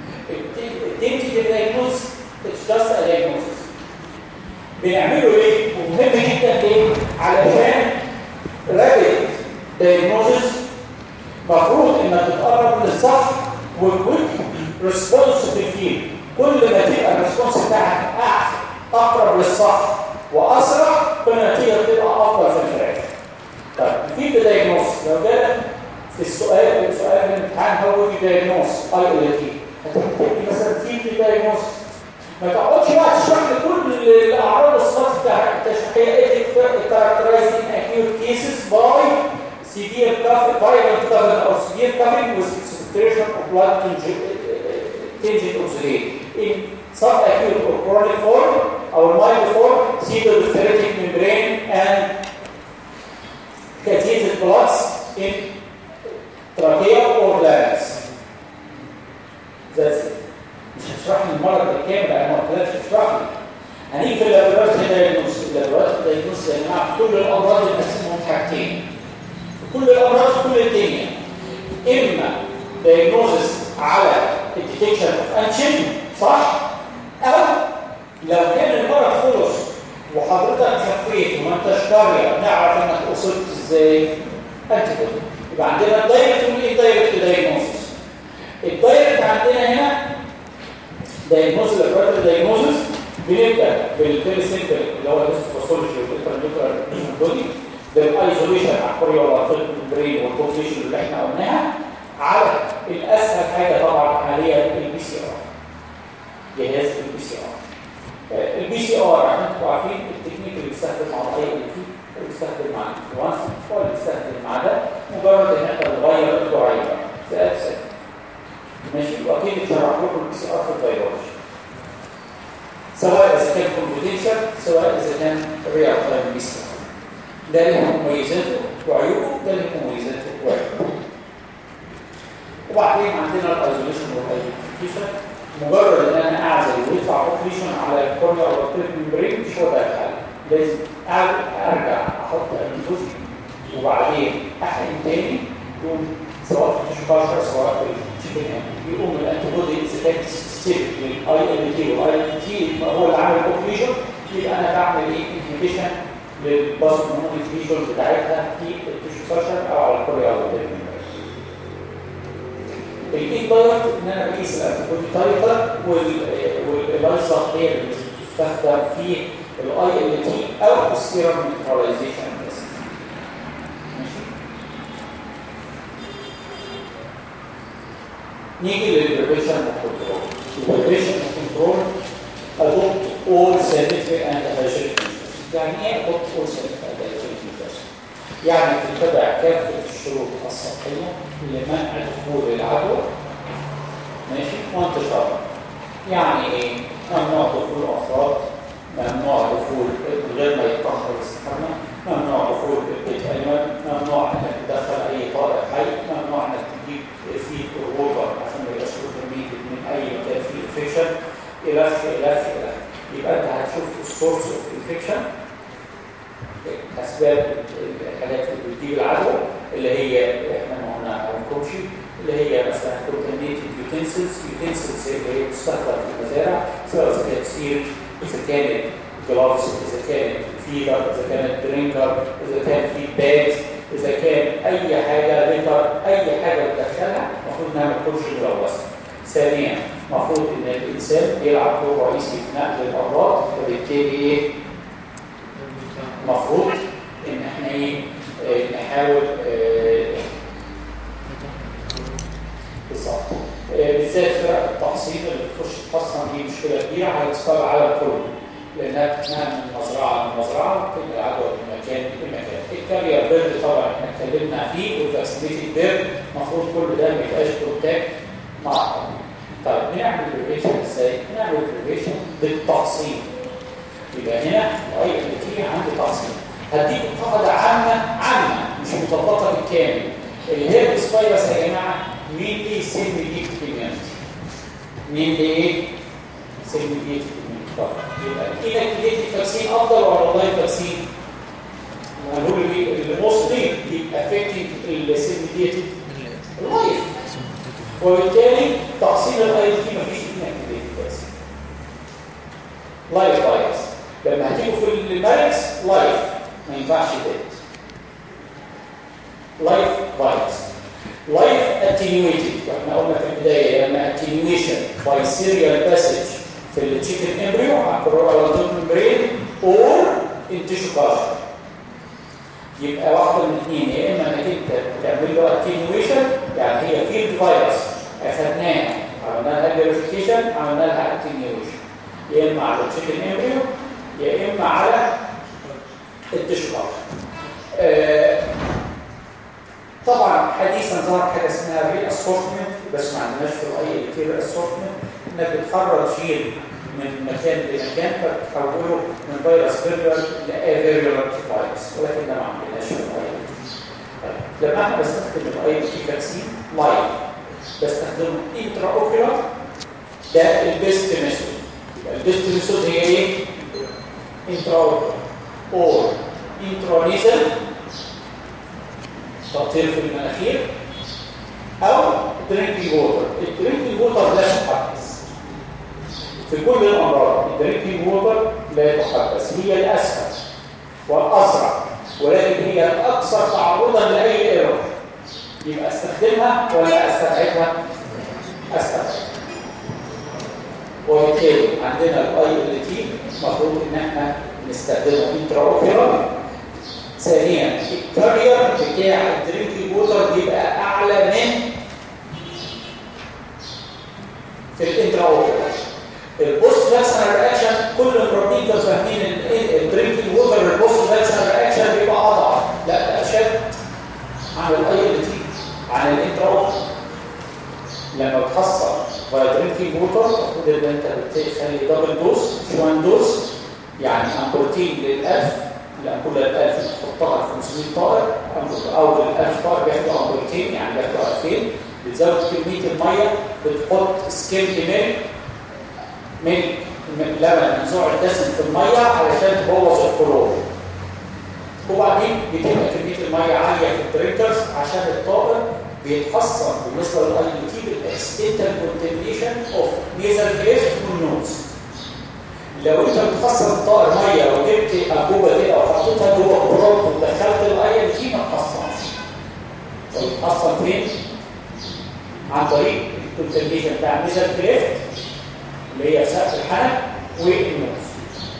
التنتيف دايجنوستس اتس جاست ا دايجنوستس بنعمله ليه؟ ومهم جدا ليه؟ علشان رابط دايجنوستس مفروض انك تتقرب للصح وكويك ريسبونس في الفيلد كل ما تبقى الريسبونس بتاعك احسن اقرب للصح واسرع كل ما النتيجه تبقى افضل في الفراغ طيب في دايجنوز لو جالك في السؤال سؤال الامتحان هو في دايجنوز اي ال تي هتكتب مثلا في دايجنوز ما تقعدش بقى تشرح لي كل الاعراض الصفات التشريحيه ايه characterizing acute cases by severe cough violent cough or severe coughing with concentration of blood tinged oxidate in subacute or chronic form or mild form pseudodyspharetic membrane and catheted bloods in trachea or larynx. That's it. مش هشرح لي المرض بالكامل انا ما قلتلكش اشرح لي. هنيجي في اللابوراتوري دايجنوز اللابوراتوري دايجنوز يا جماعه في كل الامراض بنقسمهم حاجتين. في كل الامراض في كل الدنيا. اما دايجنوزس على الديتكشن اوف انشن صح؟ او لو كان المرض خلص وحضرتك خفيت وما انتش قاري نعرف انك وصلت ازاي انت كده يبقى عندنا الدايركت والاندايركت دايجنوزس الدايركت عندنا هنا دايجنوزس الابراتوري دايجنوزس بنبدا بالفيري سيمبل اللي هو الهيستوباثولوجي والانترنيوكلر بودي بالايزوليشن على الكوريا والبرين والكوفيشن اللي احنا قلناها على الاسهل حاجه طبعا حاليا البي سي ار جهاز البي سي ار البي سي ار عشان تبقوا عارفين التكنيك اللي بيستخدم مع الاي ال تي اللي بيستخدم مع الانفلونزا هو اللي بيستخدم مع ده مجرد ان احنا نغير الدعايه في ابسط ماشي واكيد اتشرح لكم البي سي ار في البيولوجي سواء اذا كان كونفيدنشال سواء اذا كان ريال تايم بي سي ار ده له مميزاته وعيوبه ده له مميزاته وعيوبه وبعدين عندنا الايزوليشن والايدنتيفيكيشن مجرد ان انا اعزل ويطلع اوبريشن على الكورنيا او الكريب ممبرين مش هو ده الحل لازم ارجع احط انتيبودي وبعدين احقن تاني يقوم سواء في الشباشر سواء في الشيكن يقوم الانتيبودي اذا كانت سبيسيفيك للاي ال تي والاي ال تي هو اللي عامل الاوبريشن يبقى انا بعمل ايه انهبيشن للباس مونوفيشن بتاعتها في التشباشر او على الكورنيا او الكريب الايد دايت ان انا بقيس الانتيبودي تايتر والايزا هي اللي بتستخدم في الاي ال تي او السيرم نيوتراليزيشن ماشي نيجي للبريفيشن والكنترول البريفيشن والكنترول adopt all sanitary and hygienic measures يعني ايه adopt all sanitary and hygienic measures يعني تتبع كافة الشروط الصحية لمنع دخول العدوى ماشي وانتشارها يعني ايه ممنوع دخول افراد ممنوع دخول غير ما يتطهر الاستحمام ممنوع دخول البيت ايمن ممنوع انك تدخل اي طارئ حي ممنوع انك تجيب فيه الغربه عشان ما يبقاش كونتامينيتد من اي مكان فيه انفكشن الى اخره الى اخره الى اخره يبقى انت هتشوف السورس اوف انفكشن اسباب الحاجات اللي بتجيب العدوى اللي هي احنا ما قلنا على الكوتشي اللي هي مثلا كونتامينيتد يوتنسلز يوتنسلز اللي هي بتستخدم في المزارع سواء اذا كانت سير اذا كانت جلافز اذا كانت فيدر اذا كانت درينكر اذا كان في باجز اذا كان اي حاجه ليتر اي حاجه بتدخلها المفروض نعمل كوتشي ملوثه ثانيا المفروض ان الانسان يلعب دور رئيسي في نقل الامراض وبالتالي ايه المفروض ان احنا ايه نحاول بالظبط بالذات فرق التحصيل اللي بتخش تحصن دي مشكله كبيره هتستوعب على الكل لانها بتتنقل من مزرعه لمزرعه وتنقل العدوى من مكان لمكان الكارير بيرد طبعا احنا اتكلمنا فيه والفاكسينيتد بيرد المفروض كل ده ما يبقاش كونتاكت مع الطبيب طيب بنعمل بريفيشن ازاي؟ بنعمل بريفيشن بالتقسيم يبقى هنا الاي ال تي عندي تقسيم هديك قاعده عامه عامه مش مطبقه بالكامل الهيربس فيروس يا جماعه مين ليه سيل ميديت كوميونتي مين ليه سيل ميديت كوميونتي يبقى الانكتيفيتد فاكسين افضل ولا اللايف فاكسين and who will be the mostly affecting السيميديتد اللايف وبالتالي تحصيل الاي دي مفيش انكتيفيتي كويس لايف فايروس لما هتيجوا في الماركس لايف ما ينفعش ديت لايف فايروس لايف اتنيويتد احنا قلنا في البدايه لما اتنيويشن باي سيريال باسج في التشيكن امبريو على الكورونا ممبرين اور ان تيشو كارشر يبقى واحده من اثنين يا اما انك انت تعمل له اتنيويشن يعني هي فيلد فيروس اخذناها عملنا لها فيريفيكيشن عملنا لها اتنيويشن يا اما على التشيكن امبريو يا اما على التيشو كارشر آه طبعا حديثا ظهر حاجه اسمها ري اسورتمنت بس ما عندناش في الاي كتير اسورتمنت انك بتخرج جين من مكان لمكان فتحوله من فيروس فيريول لافيريولنت فيروس ولكن ده ما عندناش في الاي طيب لما احنا بستخدم الاي تي فاكسين لايف بستخدمه انترا اوكيولار ده البيست ميثود يبقى البيست ميثود هي ايه؟ انترا اوكيولار اور انترا نيزل تطهير في المناخير او درينكينج ووتر الدرينكينج ووتر لا تحبس في كل الامراض الدرينكينج ووتر لا تحبس هي الاسهل والاسرع ولكن هي الاكثر تعرضا لاي ايرور يبقى استخدمها ولا استبعدها استبعدها وبالتالي عندنا الاي ال تي المفروض ان احنا نستخدمه انترا اوكيولار ثانيا الكارير بتاع الدرينكينج ووتر بيبقى اعلى من في الانترا اوكيولار البوست فاكسنال رياكشن كل المربين كانوا فاهمين ان الدرينكينج ووتر البوست فاكسنال رياكشن بيبقى اضعف لا ده اشد عن الاي ال تي عن الانترا اوكيولار لما بتحصل فاي درينكينج ووتر المفروض ان انت بتخلي دبل دوز مش وان دوز يعني امبروتين للالف الأمبولة الألف تحطها في 500 طائر أو الألف طائر بياخدوا أمبولتين يعني بياخدوا 2000 بتزود كمية المية بتحط سكيل ميل من لبن منزوع الدسم في المية علشان تبوظ الكلور وبعدين بتبقى كمية المية عالية في الدرينكرز عشان الطائر بيتحصن بالنسبة للاي تي بالاكستنتال كونتميشن اوف نيزل كريفت والنوز لو انت بتخصص الطائر ميه وجبت انبوبه كده وحطيتها جوه البروب ودخلت الايه دي ما تحصنش فبتحصن فين؟ عن طريق الكونتميشن بتاع نيزل كريفت اللي هي سقف الحنك والنوز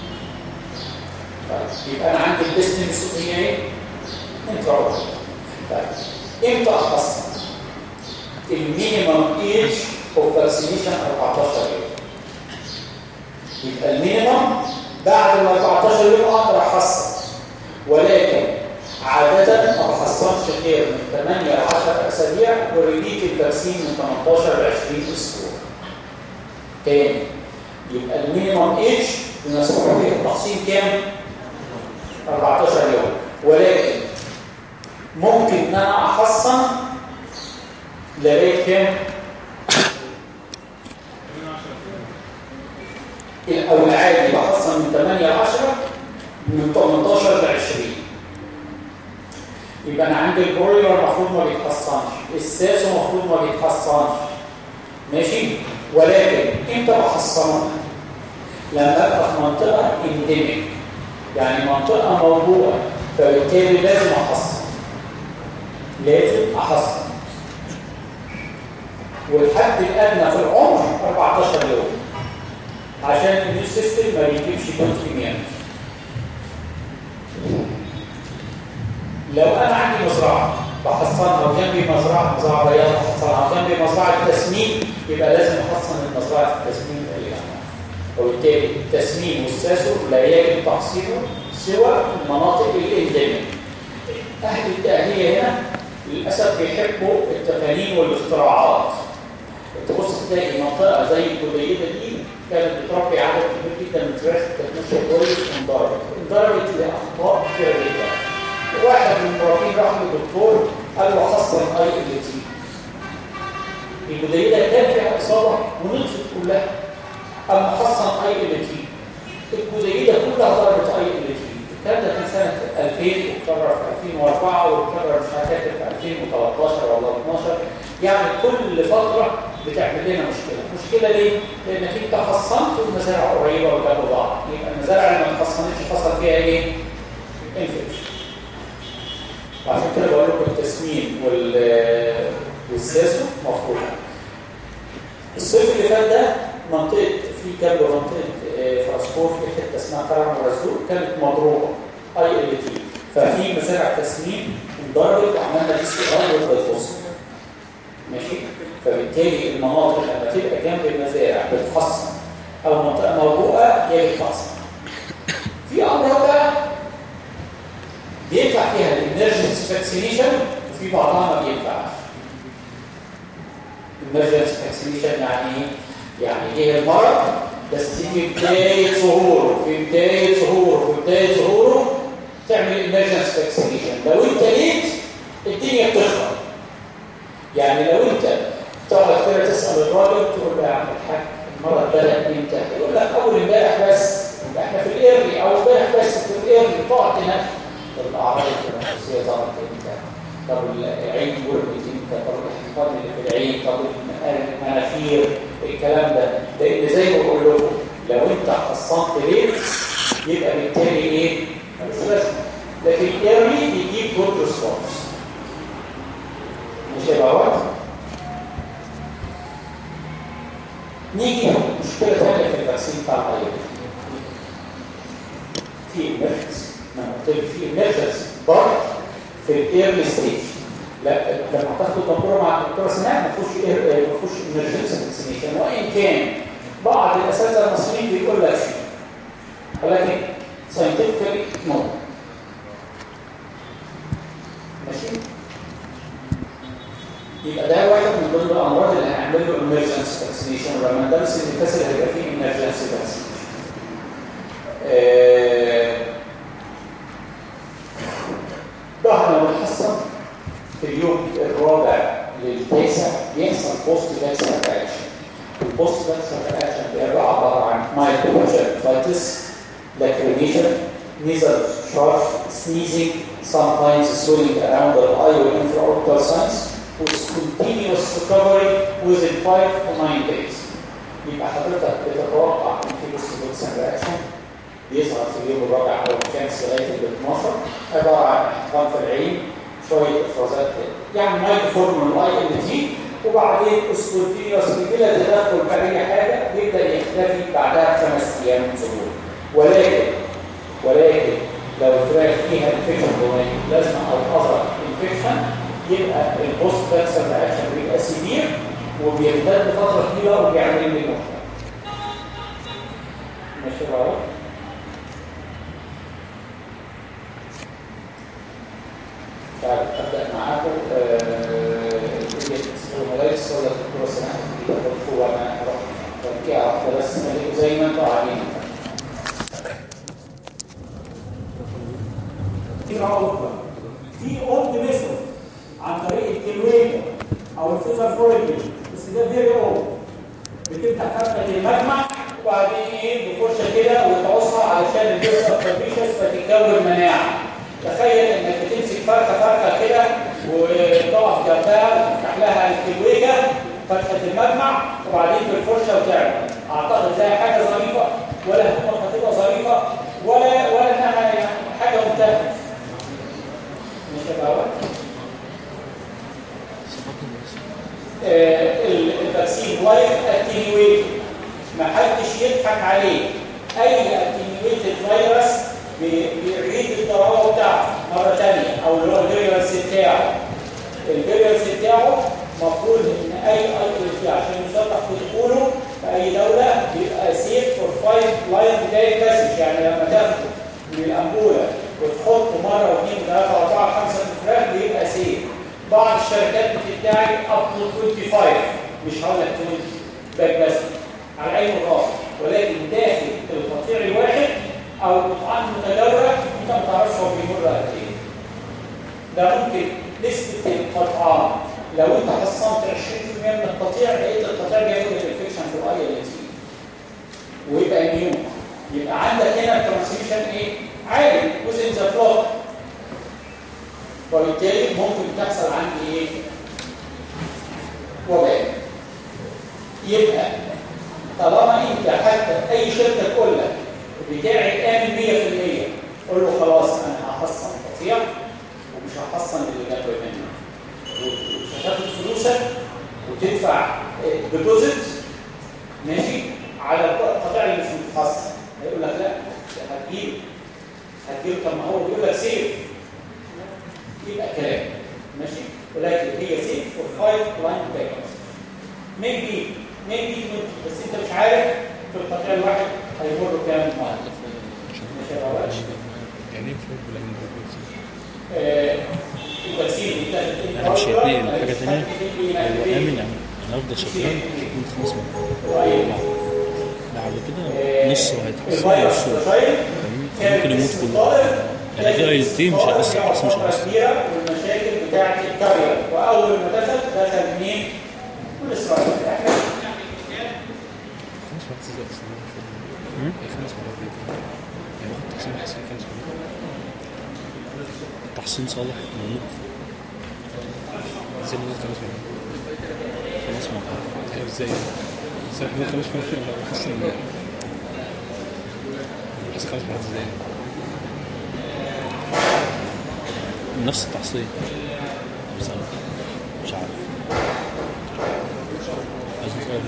طيب يبقى انا عندي البيزنس هي ايه؟ انتراول طيب امتى اخصص؟ المينيمم ايج اوف فاكسينيشن 14 يوم يبقى المينيمم بعد ال 14 يوم اقدر احصن ولكن عادة ما بحصنش غير من 8 ل 10 اسابيع وريليت الفاكسين من 18 ل 20 اسبوع. تاني يبقى المينيمم ايج بنسمح به التحصين كام؟ 14 يوم ولكن ممكن ان انا احصن لغايه كام؟ او العادي بحصن من 8 ل 10 من 18 ل 20 يبقى انا عندي البرويلر المفروض ما بيتحصنش الساسو المفروض ما بيتحصنش ماشي ولكن امتى بحصنه لما ابقى في منطقه انديميك يعني منطقه موضوعه فبالتالي لازم احصن لازم احصن والحد الادنى في العمر 14 يوم عشان النيو سيستم ما بيجيبش كونتينيوس لو انا عندي مزرعه بحصنها وجنبي مزرعه مزرعه بياض بحصنها وجنبي مزرعه تسمين يبقى لازم احصن المزرعه التسمين اللي جنبها وبالتالي التسمين والساسو لا يجب تحصيله سوى المناطق الانديميه اهل التاهليه هنا للاسف بيحبوا التقاليد والاختراعات تبص تلاقي منطقه زي الكليه دي كانت بتربي عدد كبير جدا من الفراخ كانت ماشيه كويس وانضربت انضربت لاخطاء كتير جدا واحد من المربين راح للدكتور قال له حصل اي ال تي البدايه كان فيها اصابه ونطفت كلها اما حصل اي ال تي البدايه كلها ضربت اي ال تي الكلام ده كان سنه 2000 واتكرر في 2004 واتكرر مش فاكر في 2013 ولا 12 يعني كل فتره بتعمل لنا مشكله، المشكله ليه؟ لانك انت حصنت والمزارع قريبه وجنب بعض، يبقى المزارع اللي ما اتحصنتش حصل فيها ايه؟ انفكشن. وعشان كده بقول لكم التسمين وال والساسو مفروض الصيف اللي فات ده منطقه في جنب منطقه فراسكور في حته اسمها كرم ورزوق كانت مضروبه اي ال تي ففي مزارع تسمين انضربت وعملنا دي استقرار بالفصل ماشي فبالتالي المناطق لما تبقى جنب المزارع بتحصن او منطقه موبوءه يجب تحصن في امراض بقى بيطلع فيها الامرجنسي فاكسينيشن وفي بعضها ما بينفعش الامرجنسي فاكسينيشن يعني ايه؟ يعني ايه المرض بس في بدايه ظهوره في بدايه ظهوره في بدايه ظهوره تعمل امرجنسي فاكسينيشن لو انت ليت الدنيا بتخرب يعني لو انت تقعد كده تسال الراجل تقول له يا عم الحاج المرض بدا امتى؟ يقول لك اول امبارح بس احنا في الايرلي او امبارح بس في الايرلي تقعد هناك الاعراض التنفسيه ظهرت امتى؟ طب العين ورمت امتى؟ طب الاحتقان اللي في العين طب المناخير الكلام ده لان زي ما بقول لكم لو انت حصنت ليه يبقى بالتالي ايه؟ ملوش لازمه لكن ايرلي بيجيب جود ريسبونس مش هيبقى وقت نيجي مشكله ثانيه في الفاكسين بتاع الايرلي في ايمرجنسي ما قلت لك في ايمرجنسي بارت في الايرلي ستيج لا لما تاخد دكتوره مع الدكتوره سناء ما فيهوش ما فيهوش ايمرجنسي فاكسينيشن وان كان بعض الاساتذه المصريين بيقول لك فيه ولكن ساينتفكلي نو ماشي يبقى ده واحد من ضمن الامراض اللي هنعمل له ايمرجنسي فاكسينيشن ولما ندرس الكسر هيبقى فيه ايمرجنسي فاكسينيشن ظهر متحصن في اليوم الرابع للتاسع بيحصل بوست فاكسر رياكشن البوست فاكسر رياكشن بيبقى عباره عن مايكروفاجيتس لاكريميشن نيزل شارج سنيزنج sometimes swelling around the eye or infraorbital signs with continuous recovery within 5 to 9 days يبقى حضرتك بتتوقع ان في بوست فاكسر رياكشن بيظهر في اليوم الرابع او الخامس لغايه ال 12 عباره عن احتقان في العين شويه افرازات يعني مايكروفورم من الاي ال تي وبعدين اسبوتينيوس بلا تدخل باي حاجه بيبدا يختفي بعدها بخمس ايام من ظهوره ولكن ولكن لو الفراخ فيها انفكشن بلازما او اذر انفكشن يبقى البوست فاكسر رياكشن بيبقى سيفير وبيمتد فتره طويله وبيعمل لي مشكله ماشي بقى ابدا معاكم المدارس ولا الدكتوره سناء هو انا هروح تركيع واحده بس زي ما انتم قاعدين في عقده في اولد ميثود عن طريق الكلوية او الفيزر فوريجن بس ده فيري اولد بتفتح فتحه المجمع وبعدين ايه بفرشه كده وتعصها علشان الجثه تربيشس فتتكون مناعه تخيل انك بتمسك فرخه فرخه كده وتقف جنبها وتفتح لها الكلويجه فتحه المجمع وبعدين بالفرشه وتعمل اعتقد زي حاجه ظريفه ولا هتبقى ظريفه ولا ولا انها حاجه ممتازه مش هيبقى الفاكسين لايف اتنيويت ما حدش يضحك عليه اي اتنيويتد فيروس بيعيد الضراوه بتاعته مره ثانيه او اللي هو الفيروس بتاعه الفيروس بتاعه المفروض ان اي اي عشان يصلح دخوله في اي دوله بيبقى سيف فور فايف لاين بدايه باسج يعني لما تاخده من الانبوله وتحطه مره واثنين وثلاثه واربعه خمسه في الفراخ بيبقى سيف بعض الشركات بتدعي اب تو 25 مش هقول لك 20 باك بس على اي مقاس ولكن داخل القطيع الواحد او القطعان المتجاوره انت ما تعرفش هو بيمر قد ايه ده ممكن نسبه القطعان لو انت حصنت 20% من القطيع لقيت القطيع بياخد الانفكشن في الاي ال تي ويبقى اميون يبقى عندك هنا الترانسميشن ايه عالي وزن ذا فلوت وبالتالي ممكن تحصل عندي ايه؟ وباء يبقى طالما انت حتى اي شركه تقول لك بتاعي امن 100% قول له خلاص انا هحصن قطيع ومش هحصن اللي جاته منه ومش هتاخد فلوسك وتدفع ديبوزيت ماشي على القطاع اللي مش متحصن هيقول لك لا هتجيب هتجيب طب ما هو بيقول لك سيف يبقى كلام ماشي ولكن هي سيف فور فايف لاين باك ميبي ميبي بس انت مش عارف في القطاع الواحد هيمر كام مره ماشي يا بابا يعني ايه فوق ولا من التكسير يعني مش هيتنقل لحاجة تانية هو آمن يعني أنا أفضل شغال من خمس مرات بعد كده نص هيتحسن ونص ممكن يموت كله يعني في اي تي مش هيأثر بس مش هيأثر والمشاكل بتاعت الكارير واول ما دخل دخل منين؟ من اسرائيل احنا خمس مرات ازاي اصلا ايه خمس مرات دي يعني واخد تحسين حسين خمس مرات تحسين صالح موجود ازاي نزلت خمس مرات خمس مرات ايوه ازاي ازاي حمود خمس مرات لو حسن حسن خمس مرات ازاي نفس التحصيل بس أنا مش عارف عايز نسأل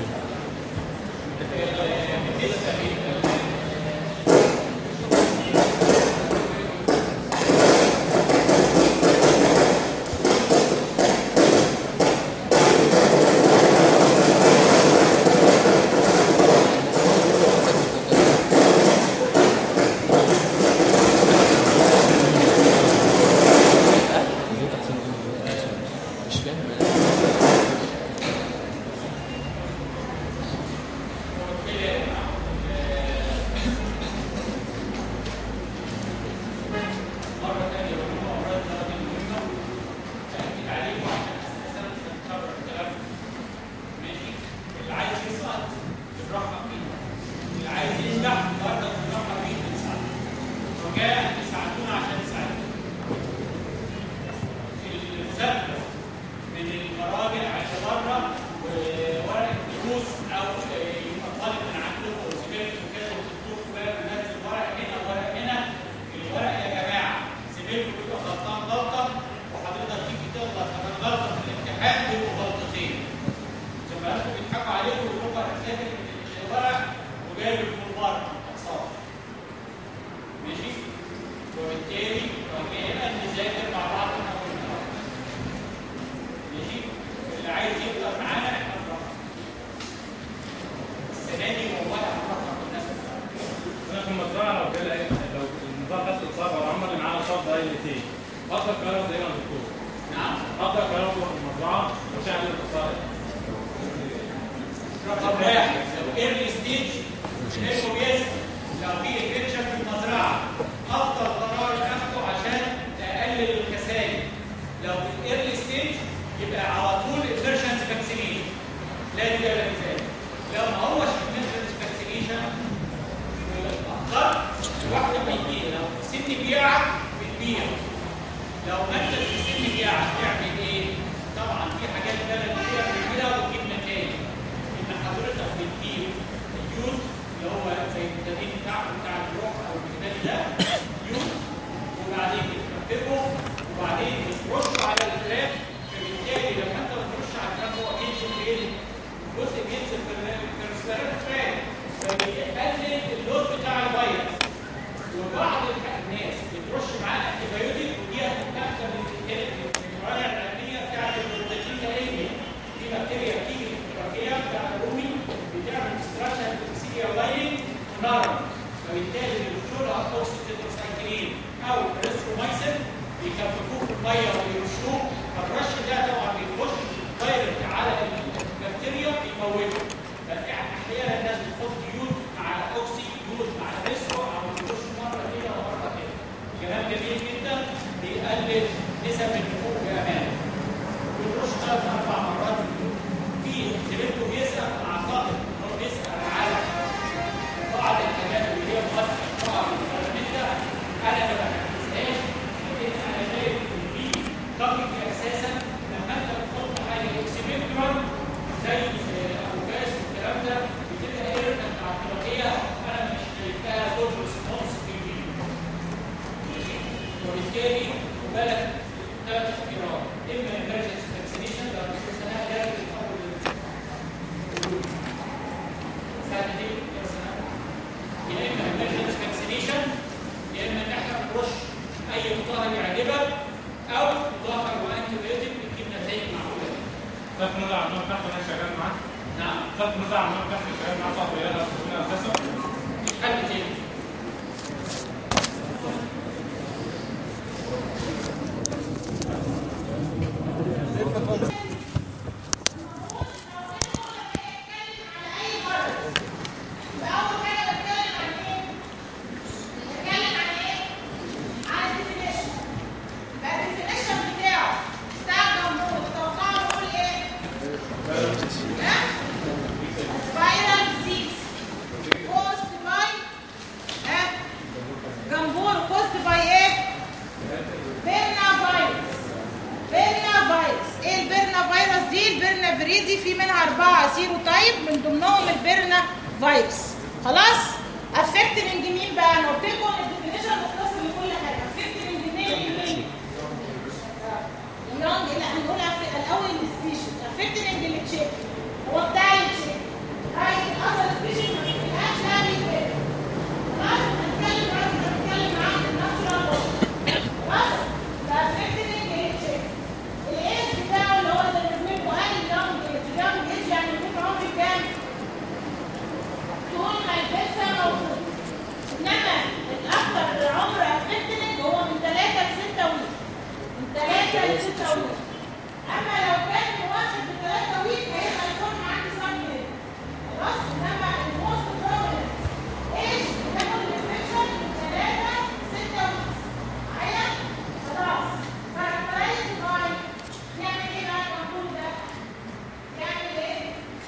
مش فاهم من المراجع اعتبارنا وورق الفلوس او يبقى طالب من عندكم وزميلكم وكده وتكتبوا بالك ننزل ورق هنا ورق هنا الورق يا جماعه زميلكم بيبقى غلطان غلطه وحضرتك تيجي تغلط كمان غلطه في الامتحان بيبقوا غلطتين زمايلكم بيضحكوا عليكم ويقولوا لكم انا فاكر ان الورق وجايب الفولمار اقساط ماشي وبالتالي رجعنا نذاكر مع بعض من اول مره ماشي اللي عايز يفضل معانا احنا نروح السنه دي والله هنروح الناس انا في المزرعه لو كده ايه لو النظام خدت الاصابه وهم اللي معانا صاب ده ال تي افضل كلام زي ما دكتور نعم افضل كلام في المزرعه مش هعمل الاتصال رقم واحد لو ايرلي ستيج اسمه بيس لو في انفكشن في المزرعه افضل قرار تاخده عشان تقلل الخسائر لو في الايرلي ستيج يبقى على طول الفيرشنز فاكسينيشن لا دي ولا مثال لو ما هوش الفيرشنز فاكسينيشن اتاخرت واحده بيبيع لو السن بيعك بتبيع لو ما انت في السن بيعك تعمل ايه؟ طبعا في حاجات بلد كتير بنعملها وتجيب نتائج ان حضرتك بتجيب اليوز اللي هو زي التدريب بتاع بتاع الروح او الجبال ده يوز وبعدين بتكتبه وبعدين بترش على الفراخ فبالتالي لما انت بترش على الفراخ هو بينزل فين؟ جزء بينزل في الترانسبيرنت فراخ فبيقلل اللود بتاع الفيروس وبعض الناس بترش معاه انتيبيوتيك ودي هتتاخد من المراجع العلميه بتاعت البروتين الانجلي دي بكتيريا بتيجي في التركيه بتاع الرومي بتعمل ديستراكشن للسيليا لاين ونار فبالتالي الدكتور اوكسيتيتوسايكلين او ريسترومايسين بيكففوه في الميه ويرشوه فالرش ده طبعا بيخش دايركت على البكتيريا بيموته فاحيانا الناس بتحط يود مع اوكسي يود مع ريسترو او يخش مره كده ومره كده كلام جميل جدا بيقلل نسب النفوق بامان بنرش ثلاث اربع مرات في اليوم في زميلته بيسال اعتقد ان هو بيسال على بعض الحاجات اللي هي مؤثره طبعا في الفيتامين ده انا ما بحسهاش لكن انا شايف ان في وبالتالي بالك ثلاث اختيارات اما emergency vaccination لو استثناء جابت الاول سنه دي يا سنه يا اما emergency vaccination يا اما ان احنا نرش اي مظاهر يعجبك او مظاهر وانتي بيوتيك بتجيب نتائج معقوله صرف نظر عن النوع بتاعته انا شغال معاه نعم صرف نظر عن النوع بتاعته شغال معاه صاحبي يلا ربنا اساسه مش حل تاني فأول حاجة بتكلم عن إيه؟ بتكلم عن إيه؟ عن الديفينيشن. يبقى الديفينيشن بتاعه بتاع الجمهور تتوقعوا نقول إيه؟ ها؟ Viral disease caused by ها؟ جمهور caused by إيه؟ بيرنا فيروس بيرنا فيروس ايه البيرنا فيروس دي البيرنا فريدي في منها اربعه سيرو تايب من ضمنهم البيرنا فيروس خلاص افكتنج مين بقى انا قلت لكم الديفينيشن مختصر لكل حاجه افكتنج مين مين يونج لا هنقول أف- الاول السبيشيز افكتنج التشيك هو بتاع التشيك هاي الاصل سبيشيز ما فيهاش لا بيتفرق خلاص هنتكلم عن هنتكلم عن الناتشورال خلاص فافكتنج التشيك الايج بتاعه اللي هو زي ما بنقول قال يونج ايج يونج ايج يعني بيكون عمري كام؟ طول ما الجلسه موجود انما الاكثر عمر افكتنج هو من 3 ل 6 ويك من 3 ل 6 ويك اما لو كان واحد ب 3 ويك هيبقى يكون عندي صدمه خلاص انما الموست بروبلم ايش بتاخد الانفكشن من 3 6 ويك معايا خلاص كاركترايز باي يعمل ايه بقى المقول ده؟ يعمل ايه؟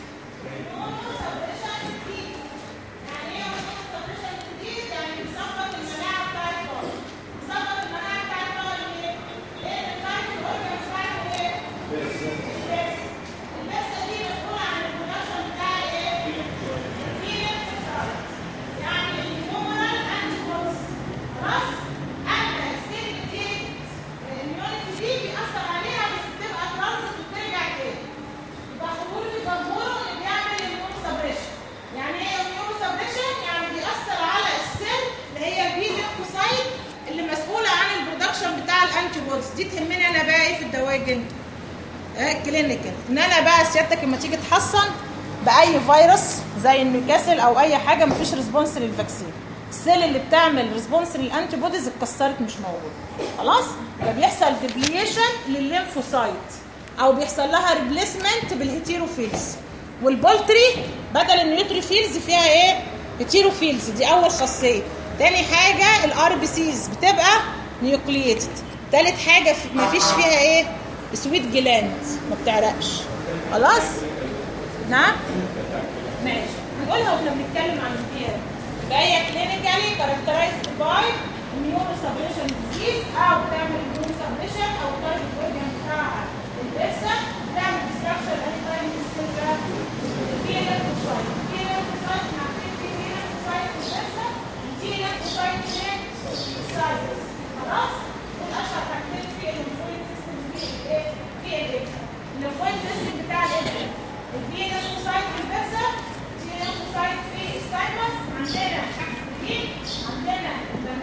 immunosuppression disease. يعني ايه immunosuppression disease؟ يعني بيظبط المناعة بتاع الطالب. بيظبط المناعة بتاع الطالب ليه؟ لأن الطالب الأورجنز بتاعته ايه؟ البس. البس دي مسؤولة عن البرودكشن بتاع ايه؟ في lymphocytes. يعني الهيومرال antibodies. خلاص؟ أما السيل دي الاميونيتي دي بيأثر عليها بس بتبقى ترانزيت وبترجع تاني. يبقى حضور الجمهور اللي بيعمل الاميون سبريشن يعني ايه اميون سبريشن يعني بيأثر على السيل اللي هي البي ليمفوسايت اللي مسؤوله عن البرودكشن بتاع الانتي بوديز دي تهمني انا بقى ايه في الدواجن آه كلينيكال ان انا بقى سيادتك لما تيجي تحصن باي فيروس زي النيوكاسل او اي حاجه مفيش ريسبونس للفاكسين السيل اللي بتعمل ريسبونس للانتي بوديز اتكسرت مش موجوده خلاص فبيحصل ديبليشن للليمفوسايت او بيحصل لها ريبليسمنت بالهيتيروفيلز والبولتري بدل النيوتروفيلز فيها ايه هيتيروفيلز دي اول خاصيه تاني حاجه الار بي سيز بتبقى نيوكلييتد تالت حاجه في- مفيش فيها ايه سويت جلاند ما بتعرقش خلاص نعم ماشي هنقولها واحنا بنتكلم عن البيئه يبقى هي كلينيكالي كاركترايزد باي اميون سبريشن ديزيز او بتعمل اميون سبريشن او التارجت اورجان بتاعها البرسه بتعمل ديستراكشن اني تايم تستمر في ليمفوسايت في ليمفوسايت عارفين في ليمفوسايت في البرسه دي ليمفوسايت فين؟ السايتس خلاص؟ والاشهر حاجتين في الليمفويد سيستم في الايه؟ في الابره الليمفويد سيستم بتاع الابره الفي ليمفوسايت في البرسه في ليمفوسايت في السايمس عندنا حاجتين عندنا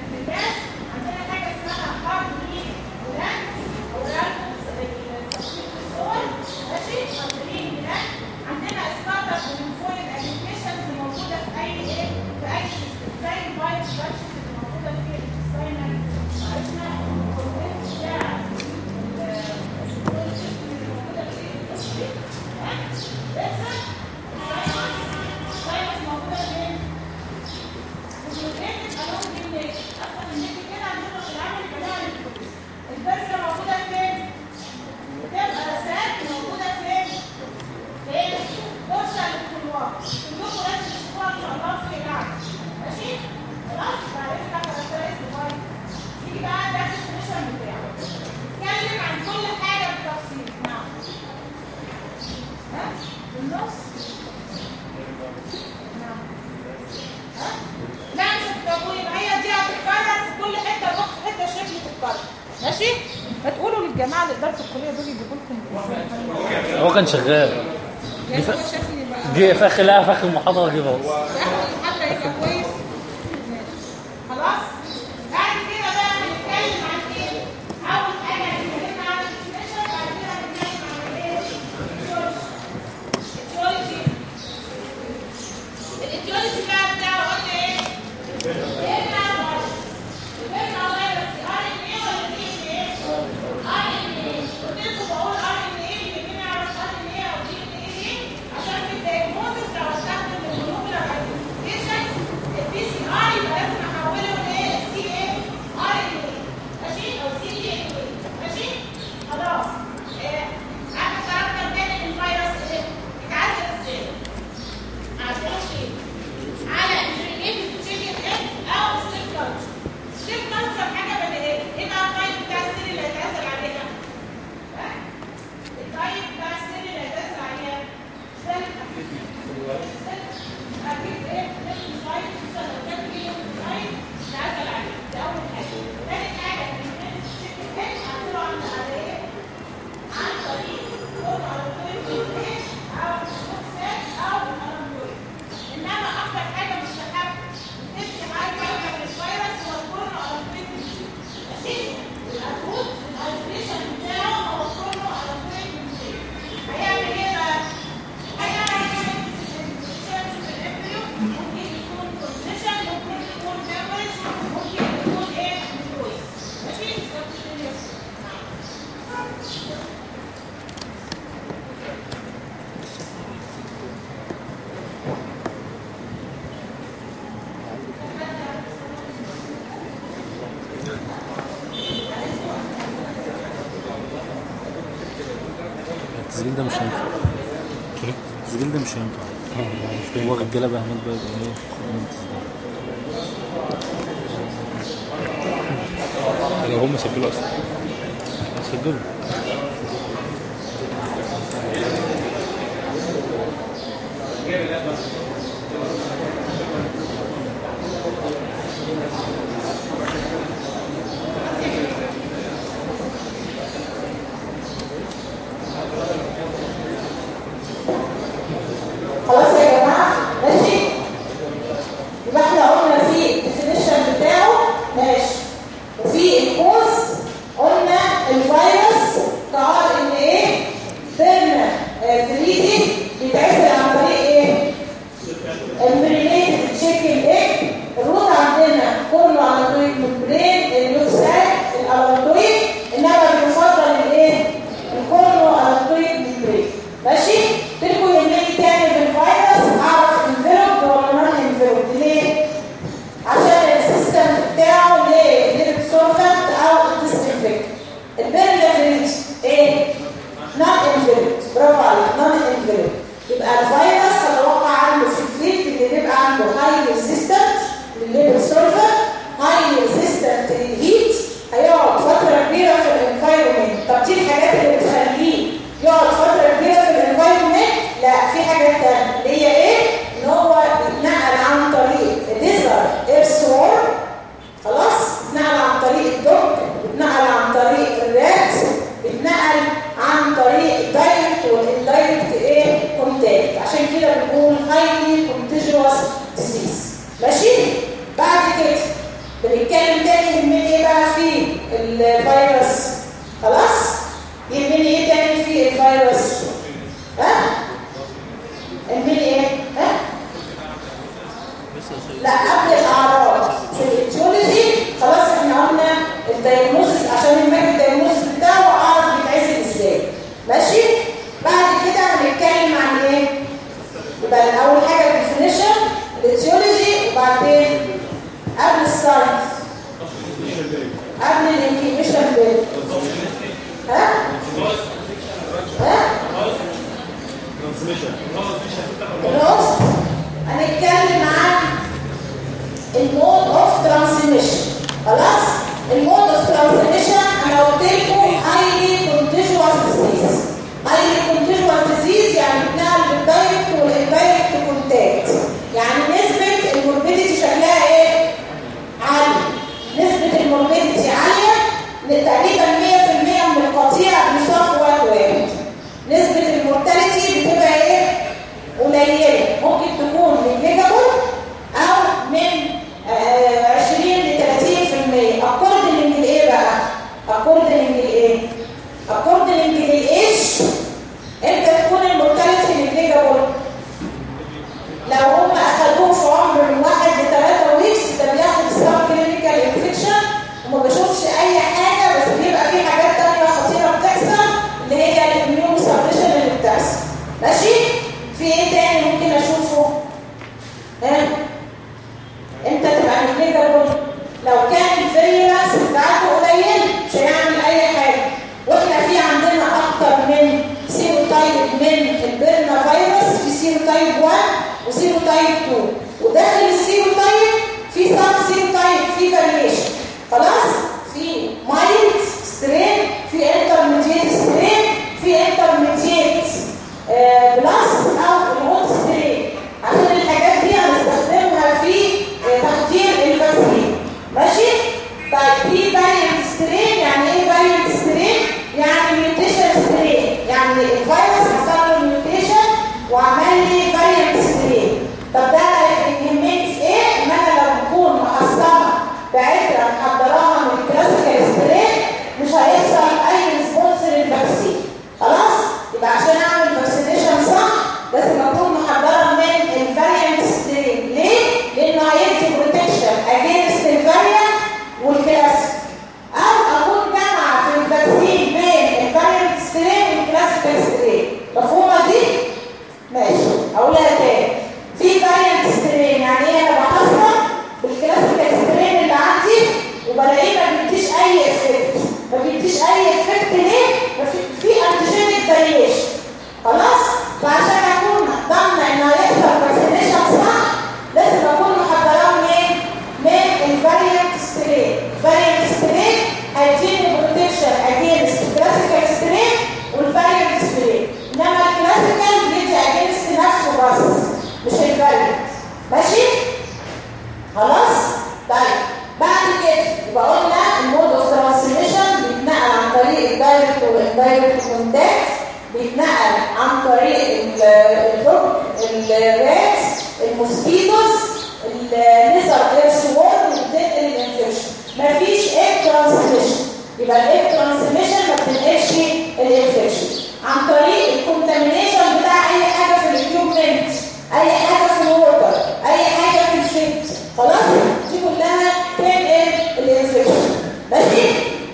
ماشي فتقولوا للجماعه اللي اداره الكليه دول يجيبوا لكم هو كان شغال يعني هو شافني بقى جه في اخر لا في اخر المحاضره جه اهو حتى يبقى كويس ماشي. خلاص بعد كده بقى هنتكلم عن ايه اول حاجه هنتكلم عن السبيشال بعد كده هنتكلم عن ايه الجيولوجي الجيولوجي بقى بتاعه قلنا ايه قلنا قلنا فيروس ار ان ايه ولا دي ان ايه ار ان ايه قلت لكم بقول ار ان ايه اللي مين يعرف ار ان ايه او دي ان ايه دي عشان في الدايجنوستس لو استخدم المولوكيولار ايدنتيفيكيشن البي سي ار يبقى لازم احوله لايه سي ايه ار ان ايه ماشي او سي اي ان ايه ماشي خلاص آه، عارف تعرفنا تاني الفيروس ايه بيتعزل ازاي عارفين ايه على الجرينيت تشيكن ايج او ستيك كلتشر ستيك كلتشر حاجه بديهيه ايه بقى الطيب بتاع السيل اللي هيتعزل عليها ها؟ الطيب بتاع السيل اللي هيتعزل عليها سيل اكيد ايه نفس السايد مثلا لو كان في سايد تعزل عليه ده اول حاجه ثاني حاجه الجرينيت تشيكن ايج هتطلع عن على ايه عن طريق كود على طريق الايه او السيل او الانبويد انما اكتر حاجه مش هتحب تدي حاجه حاجه من الفيروس هو الكورونا على طريق ماشي الاكود الايزوليشن بتاعه هو الكورونا على طريق هيعمل ايه بقى؟ هيعمل ممكن يكون كونسيشن ممكن يكون دامج ممكن يكون ايه كويس ماشي التسجيل ده مش هينفع التسجيل ده مش هينفع هو الرجاله بقى هناك بقى يبقى ايه خدوا التسجيل لو هم سجلوا اصلا سجلوا خلاص يا جماعه ماشي يبقى احنا قلنا في الديفينيشن بتاعه ماشي وفي الكوز قلنا الفيروس كار ان ايه بيرنا 3 دي بيتعزل عن طريق ايه المرينيتد تشيكن ايج الروت عندنا كله عن طريق الممبرين اليوكساك الالانتويد انما بيفضل الايه الكله عن طريق الممبرين ماشي تلكوا يهمني تاني بالفيروس اعرف انفيروب ولا نون انفيروب ليه عشان السيستم بتاعه ليه للسورفنت او ديسانفكت البيرلا فريج ايه نون انفيروب برافو عليك نون انفيروب يبقى الفيروس اتوقع عنده في الفليت اللي بيبقى عنده هاي ريزيستنت للليبل سيرفر هاي ريزيستنت للهيت هيقعد فتره كبيره في الانفايرمنت طب دي الحاجات اللي بتخليه يقعد فتره كبيره في الانفايرمنت لا في حاجات تانية اللي هي ايه ان هو بيتنقل عن طريق ديزر اير سورم خلاص بيتنقل عن طريق الدوج بيتنقل عن طريق الرات بيتنقل عن طريق الدايركت والاندايركت ايه كونتاكت عشان كده بنقول هايلي كونتيجوس ديزيز ماشي بعد كده بنتكلم تاني من ايه بقى في الفيروس خلاص يهمني ايه تاني في الفيروس ها يهمني ايه ها لا قبل الاعراض في الاتيولوجي خلاص احنا قلنا الدايجنوستس عشان الماك الدايجنوستس بتاعه اعرف بيتعزل ازاي ماشي بعد كده هنتكلم عن ايه يبقى اول حاجه الديفينيشن الاتيولوجي وبعدين قبل الساينس قبل الانكيبيشن بيل ها ها الهوست هنتكلم عن المود اوف ترانسميشن خلاص المود اوف ترانسميشن انا قلت لكم هايلي كونتيجوس ديزيز هايلي كونتيجوس ديزيز يعني بتنقل بالدايركت والاندايركت كونتاكت يعني نسبه الموربيديتي شكلها ايه عاليه نسبه الموربيديتي عاليه تقريبا تايب 2 وداخل السيروتايب في سب سيروتايب في فاريشن خلاص في مايلد سترين في انترميديت سترين في انترميديت بلس او ريموت سترين عشان الحاجات دي هنستخدمها في آه، تحضير الفاكسين ماشي طيب في فاريانت سترين يعني ايه فاريانت سترين يعني ميوتيشن سترين يعني الفيروس حصل له ميوتيشن وعمل لي فاريانت سترين طب ده يهمني في ايه ان انا لو بكون محصنه بعتره محضراها من الكلاسيكال سترين مش هيحصل اي ريسبونس للفاكسين خلاص يبقى عشان اعمل فاكسينيشن صح لازم اكون محضره من الفاريانت سترين ليه لانه هيدي بروتكشن اجينست الفاريانت والكلاسيك او اكون جامعه في الفاكسين بين الفاريانت سترين والكلاسيكال سترين مفهومه دي ماشي اقولها تاني في فاريانت سترين يعني ايه انا بحصل بالكلاسيكال سترين اللي عندي وبلاقيه ما بيديش اي افكت ما بيديش اي افكت ليه ما في في انتيجينيك فاريشن خلاص فعشان اكون ضامنه ان هيحصل فاكسينيشن صح لازم اكون محضراه منين من الفاريانت سترين الفاريانت سترين هيديني بروتكشن اجينست الكلاسيكال سترين والفاريانت سترين انما الكلاسيكال بيدي اجينست نفسه بس مش الفاريانت ماشي خلاص طيب بعد كده يبقى قلنا المود اوف ترانسميشن بيتنقل عن طريق الدايركت والاندايركت كونتاكت بيتنقل عن طريق ال- الدوج الراتس الموسكيتوز الليزر ايرس وورم بتنقل الانفكشن مفيش اير ترانسميشن يبقى الاير ترانسميشن ما بتنقلش الانفكشن عن طريق الكونتامينيشن بتاع اي حاجه في الاكيوبمنت اي حاجه في الووتر اي حاجه في الفيت خلاص دي كلها تنقل الانفكشن ماشي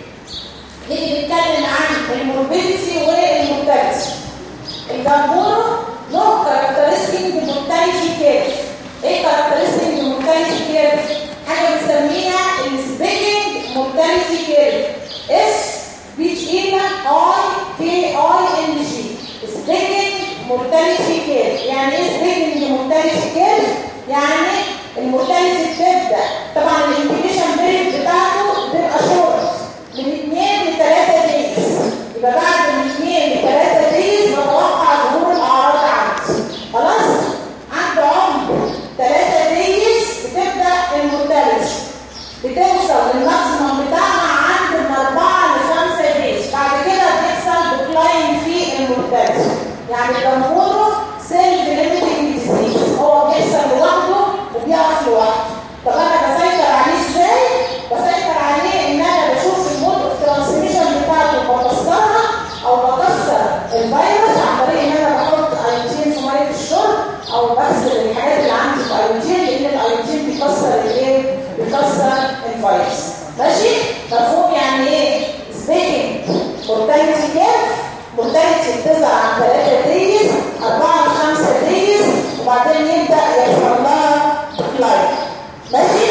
نيجي نتكلم عن الموربيديتي والمورتاليتي الجمبورو له كاركترستيك مورتاليتي كيرف ايه كاركترستيك مورتاليتي كيرف حاجه بنسميها السبيكنج مورتاليتي كيرف اس بيتش اينا اي كي اي ان جي سبيكنج مورتاليتي كيرف يعني ايه سبيكنج مورتاليتي كيرف يعني المورتاليتي بتبدا طبعا الانكيبيشن بيريد بتاعته بتبقى شورت من 2 ل 3 دايز يبقى بعد من 2 ل 3 دايز بتوقع ظهور الاعراض عندي خلاص عند عمر 3 دايز بتبدا المورتاليتي بتوصل للماكسيمم بتاعها عند من 4 ل 5 دايز بعد كده بيحصل ديكلاين في المورتاليتي يعني الجمهوره سيلف ليميتنج ديزيز هو بيحصل لوحده وبيقف لوحده طب انا بسيطر عليه ازاي بسيطر عليه ان انا بشوف المود اوف ترانسميشن بتاعته بكسرها او بكسر الفيروس عن طريق ان انا بحط ايوتين في ميه الشرب او بغسل الحاجات اللي عندي في ايوتين لان الايوتين بيكسر الايه بيكسر الفيروس ماشي مفهوم يعني ايه سبيكينج مورتاليتي كيرف مورتاليتي بتظهر عن 3 دايز 4 ل 5 دايز وبعدين يبدا يحصل لها ديكلاين ماشي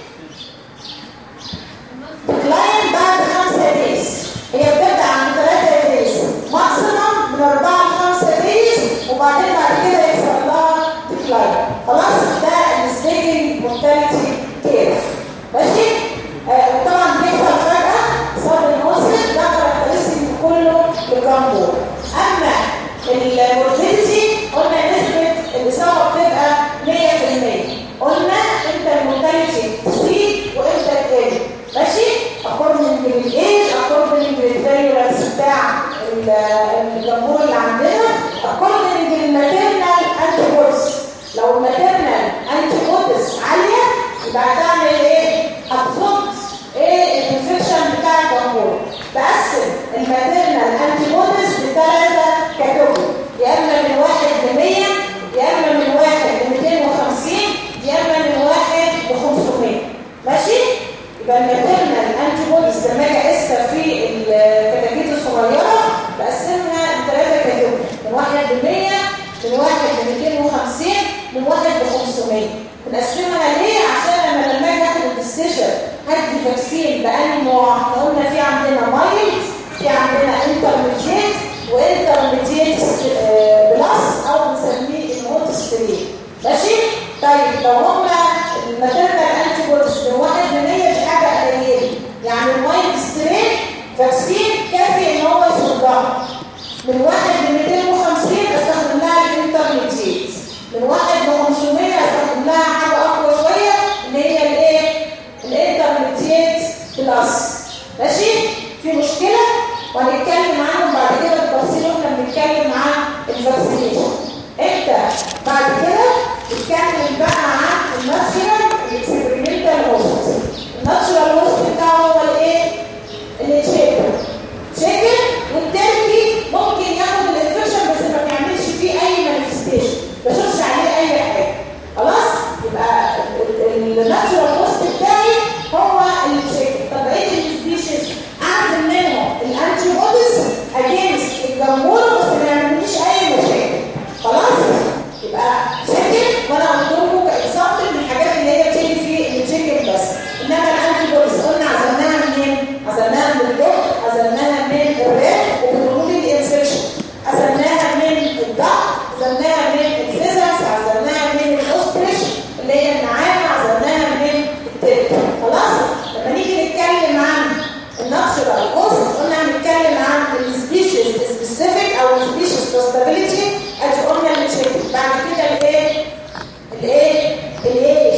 ديكلاين بعد 5 دايز هي بتبدا عن 3 دايز ماكسيمم من 4 ل 5 دايز وبعدين بعد كده يحصل لها ديكلاين خلاص ده السبيكينج مورتاليتي كيرف ماشي آه وطبعا بيحصل فجاه صار الموسم ده كاركترستيك كله للجامبور اما المورتاليتي قلنا نسبه الاصابه بتبقى 100% قلنا امتى المورتاليتي تزيد وامتى تقل ماشي اكوردنج للايج اكوردنج للفيروس بتاع الجمهور اللي عندنا اكوردنج للماتيرنال انتي بوديز لو الماتيرنال انتي بوديز عاليه يبقى هتعمل ايه؟ هتصد ايه الانفكشن بتاع الجمهور بقسم الماتيرنال انتي بوديز لثلاثه كاتيجوري يا اما من واحد ل 100 يا اما من واحد ل 250 يا اما من واحد ل 500 ماشي؟ يبقى الماتيرنال انتي بوديز لما اجي اقيسها في الكتاكيت الصغيره بقسمها لثلاثه كاتيجوري من واحد ل 100 من واحد ل 250 من واحد ل 500 بنقسمها ليه؟ عشان انا لما اجي اخد الديسيشن هدي فاكسين بأنهي نوع؟ احنا قلنا في عندنا مايلد في عندنا انترميديت وانترميديت بلس او بنسميه الموت ستريم ماشي؟ ماشي في مشكله وهنتكلم عنهم بعد كده بالتفصيل واحنا بنتكلم عن الفاكسينيشن انت بعد كده نتكلم بقى عن الناتشورال الاكسبيرمنتال هوست الناتشورال هوست بتاعه هو الايه اللي تشيكن تشيكن والتركي ممكن ياخد الانفكشن بس ما بيعملش فيه اي مانيفستيشن ما بشوفش عليه اي حاجه خلاص يبقى الناتشورال هوست بتاعي هو التشيكن طب بقيه السبيشيز اعزل منهم الانتي بوديز اجينست الجمهور بس ما يعملوش اي مشاكل خلاص يبقى تشيكن وانا قلت لكم كاكزامبل من الحاجات اللي هي بتيجي في التشيكن بس انما الانتي بوديز قلنا عزلناها منين؟ عزلناها من الدق عزلناها من الريح وبنقول الانفكشن عزلناها من الضغط عزلناها من الفيزرز عزلناها من الاوستريش اللي هي النعامه عزلناها من التلك خلاص لما نيجي نتكلم عن الناتشورال كوست قلنا هنتكلم عن السبيشيز سبيسيفيك او السبيشيز كوستابيليتي ادي قلنا التشيكن بعد كده الايه الايه الايش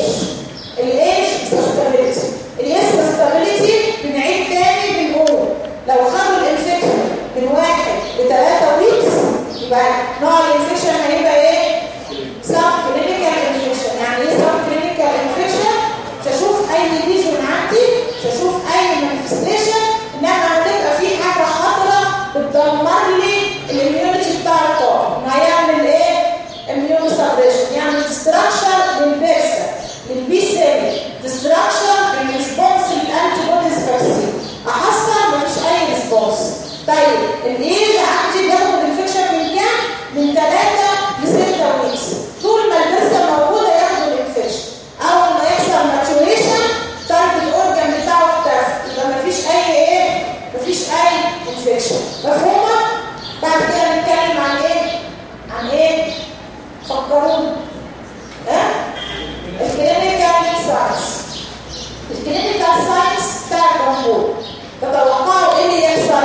الايش سستابيليتي الايش سستابيليتي بنعيد تاني بنقول لو خدوا الانفكشن من واحد لثلاثة ويكس يبقى نوع الانفكشن هيبقى ايه؟ سب كلينيكال انفكشن يعني ايه سب كلينيكال انفكشن؟ مش هشوف اي ليجن عندي مش هشوف اي مانيفستيشن انما هتبقى في حاجه خطره بتدمر لي الاميونيتي بتاع الطاقه هيعمل ايه؟ اميون سبريشن يعني ديستراكشن للبيرسا للبي سيل ديستراكشن للريسبونس للانتي بوديز فاكسين احصل مفيش اي ريسبونس طيب الايج عندي بياخد انفكشن من كام؟ من 3 ل 6 ويكس طول ما البيرسا موجوده ياخد الانفكشن اول ما يحصل ماتوريشن تارجت اورجان بتاعه اختفى يبقى مفيش اي ايه؟ مفيش اي انفكشن مفهومه؟ بعد كده نتكلم عن ايه؟ عن ايه؟ فكروني ها؟ الكلينيكال ساينس الكلينيكال ساينس بتاع الجمهور تتوقعوا ايه اللي يحصل؟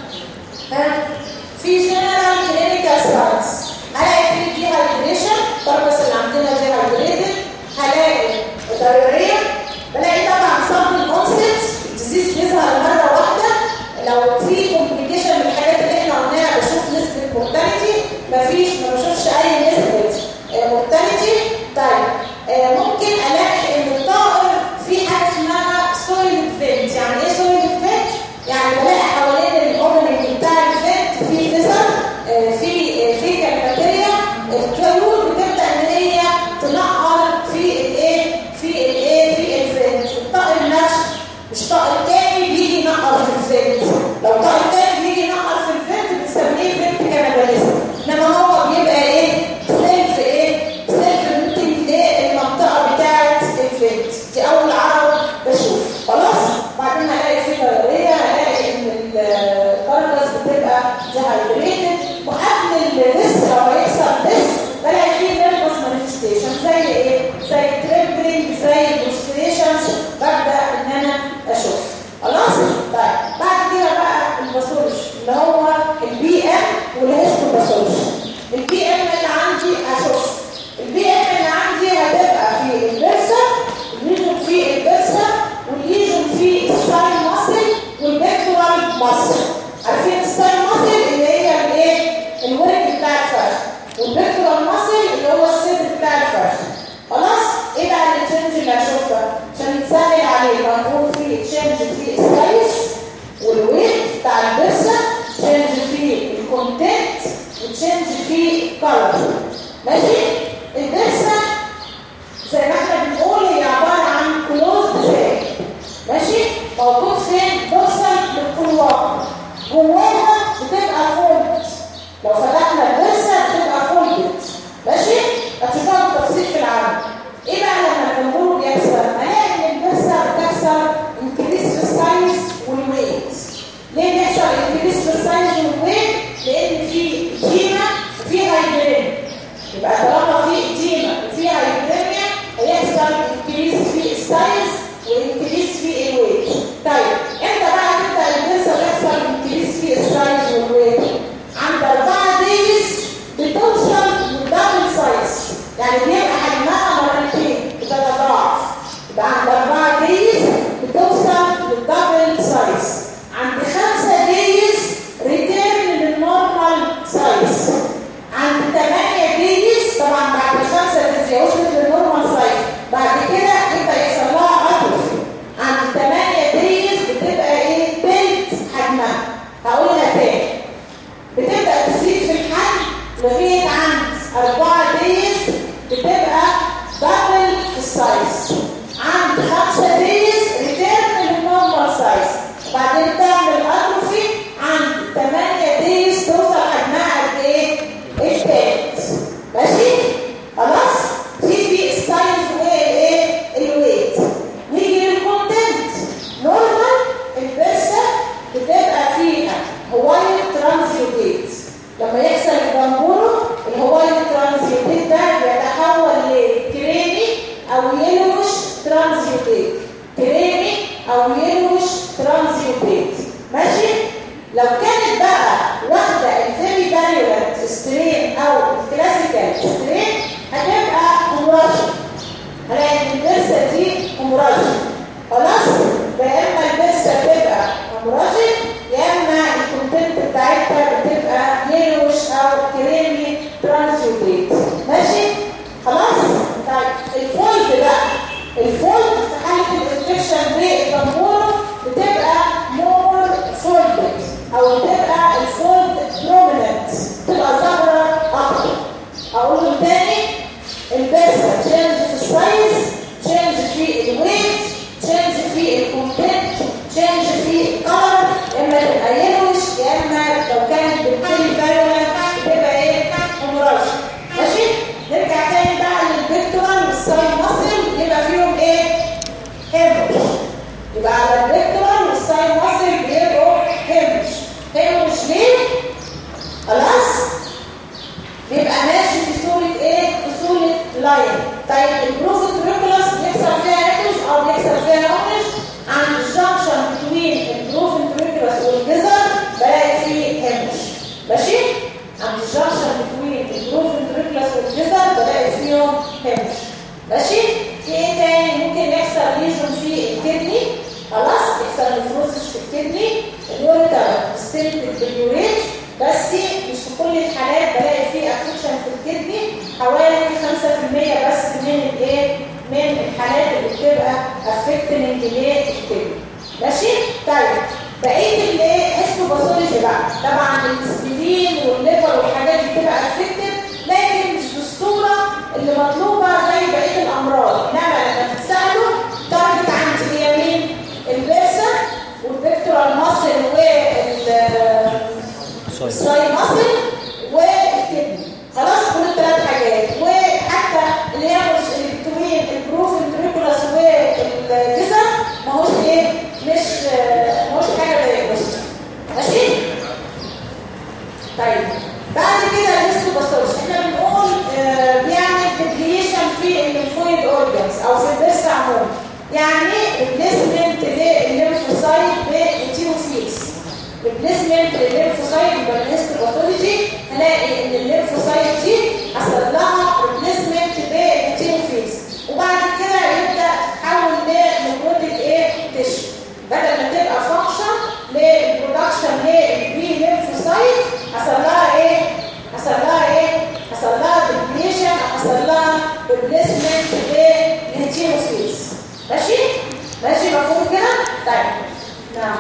ها؟ في جنرال كلينيكال ساينس هلاقي في دي هايدريشن الطربس اللي عندنا دي هايدريتد هلاقي ضروريه بلاقي طبعا صاب الاونست الديزيز بيظهر مره واحده لو في كومبليكيشن من الحاجات اللي احنا قلناها بشوف نسبه مورتاليتي مفيش ما بشوفش اي نسبه مورتاليتي طيب آه، ممكن الاقي ان الطائر في حاجه اسمها سويل فينت يعني ايه سويل فينت يعني بلاقي حوالين الاوبننج بتاع الفينت في فيزر آه، في آه، في كالماتيريا الطيور بتبدا ان هي تنقر في الايه في الايه في الفينت الطائر نفسه مش طائر تاني بيجي ينقر في الفينت لو طائر تاني بيجي ينقر في الفينت بنسميه فينت كانباليزم انما هو بيبقى ايه سيلف ايه سيلف روتين للمنطقه بتاعه الفينت دي اول عرض بشوف خلاص بعدين هلاقي في ضروريه هلاقي ان الكاركس بتبقى ديهايدريتد وقبل الريسك لو هيحصل ريسك بلاقي فيه نيرفس مانيفستيشن زي ايه زي تريبلينج زي بروستريشنز ببدا ان انا اشوف خلاص طيب بعد كده بقى الباثولوجي اللي هو البي ام والهيستوباثولوجي البي ام اللي عندي اشوف البي ام اللي عندي هتبقى في البرسا الليجن في البرسا والليجن في الساين ماسل والبيكتورال ماسل عارفين الساين ماسل اللي هي الايه الورك بتاع الفرخ والبيكتورال ماسل اللي هو الصدر بتاع الفرخ خلاص ايه بقى التشنج اللي هشوفها عشان يتسهل عليك هنقول في تشنج في السايز والويت بتاع البرسا تشنج في الكونتنت وتشنج في الكالر ماشي البرسا زي ما احنا بنقول هي عباره عن كلوزد سيل ماشي موجود فين توصل للقلوب جواها بتبقى فولد لو فتحنا البرسه بتبقى فولد ماشي هتشوفوها بالتفصيل في العمل ايه بقى لما الجمهور بيحصل هلاقي ان البرسه بتحصل انكريس في السايز والويت ليه بيحصل انكريس في السايز والويت لان في جينا وفي هايبرين يبقى طالما في اديمه وفي هايبريميا هيحصل انكريس في السايز وانكريس في الويت طيب امتى بقى تبدا البرسه يحصل انكريس في السايز والويت عند 4 دي بقيه الايه هيستوباثولوجي بقى طبعا السبلين والليفر والحاجات دي بتبقى افكتد لكن مش بالصوره اللي مطلوبه زي بقيه الامراض انما لما تتسالوا تارجت عندي هي مين البرسا والبكتورال ماسل وال صايم الساي ماسل والكدني خلاص كل الثلاث حاجات وحتى اللي هي مش الكتوين البروف البريكولاس والجزم ما هوش ايه مش آه، ما هوش حاجه زي بص ماشي طيب بعد كده الهيستوباثولوجي احنا بنقول آه، بيعمل ديبليشن في الليمفويد اورجانز او في البرس عموما يعني ريبليسمنت للليمفوسايت بالتيروفيلز ريبليسمنت للليمفوسايت يبقى الهيستوباثولوجي هنلاقي ان الليمفوسايت دي حصل لها ريبليسمنت بالتيروفيلز وبعد كده يبدا تتحول لنكروتيك ايه تيشو بدل ما تبقى فانكشن للبرودكشن للبي ليمفوسايت حصل لها ايه حصل لها ايه حصل لها ديبليشن حصل لها ريبليسمنت للتيروفيلز ماشي ماشي مفهوم كده طيب نعم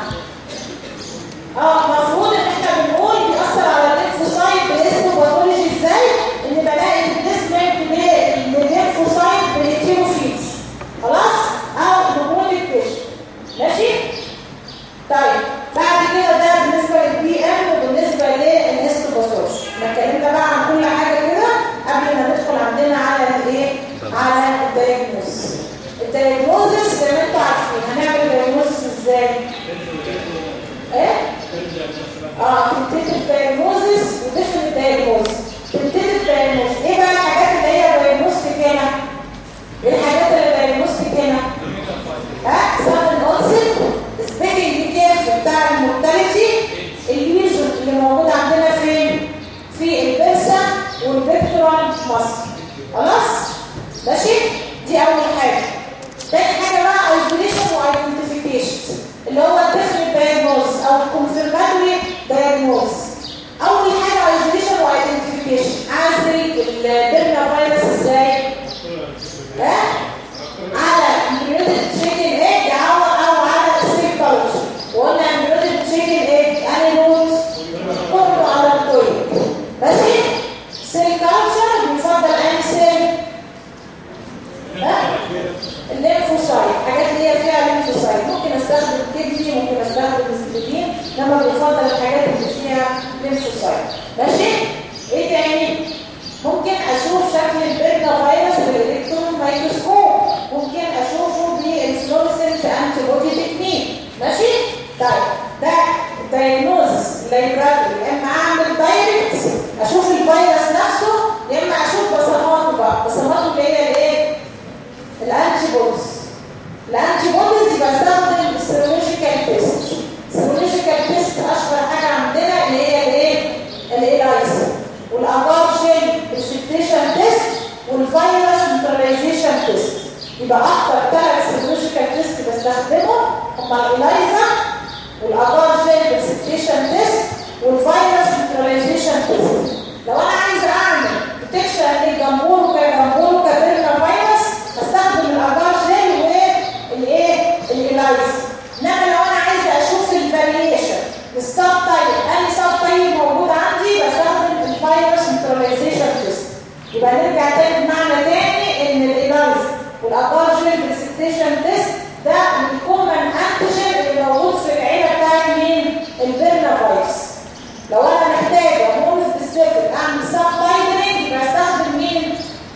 اه المفروض ان احنا بنقول بيأثر على الليمفوسايت بالهيستوباثولوجي ازاي ان بلاقي الديسمنت للليمفوسايت بالهيتيروفيلز خلاص او نقول الكشف ماشي طيب بعد كده ده بالنسبه للبي ام وبالنسبه للهيستوباثولوجي احنا اتكلمنا بقى عن كل حاجه كده قبل ما ندخل عندنا على الايه على الدايجنوز الدايجنوزس زي ما انتم عارفين هنعمل دايجنوزس ازاي ايه اه تنتيتيف دايجنوزس وديفرنت دايجنوزس تنتيتيف دايجنوزس ايه بقى الحاجات اللي هي دايجنوستيك هنا ايه الحاجات اللي دايجنوستيك هنا ها سادن اونست سبيكينج كيرف بتاع المورتاليتي الليجن اللي موجود عندنا فين في البرسا والبكتورال مصر خلاص ماشي دي اول حاجه تاني حاجه بقى ايزوليشن وايدنتيفيكيشن اللي هو الديفرنت دايجنوز او الكونفيرماتوري دايجنوز اول حاجه ايزوليشن وايدنتيفيكيشن اعزل البرنا فيروس ازاي ها على امبريودد تشيكن ايج او او على سيل كاوتش وقلنا امبريودد تشيكن ايج انيموت كله على الطيب ماشي سيل كاوتشر بيفضل انهي سيل ها الليمفوسايت حاجات اللي هي فيها ليمفوسايت ممكن استخدم كدني ممكن استخدم السبلين انما بيفضل الحاجات اللي فيها ليمفوسايت ماشي ايه تاني ممكن اشوف شكل البيرنا فيروس بالالكترون مايكروسكوب ممكن اشوفه بالفلورسنت انتي بودي تكنيك ماشي طيب ده الدايجنوزس لايبراري يا اما اعمل دايركت اشوف الفيروس نفسه يا اما اشوف بصماته بقى بصماته اللي هي الايه الانتي بوديز الانتي بوديز يبقى استخدم السيرولوجيكال تيست السيرولوجيكال تيست اشهر حاجه عندنا اللي هي الايه الايلايزا والاجار جيل بريسبتيشن تيست والفيروس نيوتراليزيشن تيست يبقى اكتر ثلاث سيرولوجيكال تيست بستخدمهم هم الايلايزا والاجار جيل بريسبتيشن تيست والفيروس نيوتراليزيشن تيست لو انا عايز اعمل ديتكشن للجمهور كجمهور كبرنا فيروس استخدم الاجار جيل والايه الايلايز انما لو انا عايزه اشوف الفاريشن السب تايب انهي سب تايب موجود عندي بستخدم الفيروس نيوتراليزيشن تيست يبقى نرجع تاني بمعنى تاني ان الايلايز والاجار جيل بريسبتيشن تيست ده الكومن انتيجين اللي موجود في العيله بتاعت مين البرنا فيروس لو انا محتاجه مون سبيسيفيك اعمل سب تايبنج يبقى استخدم مين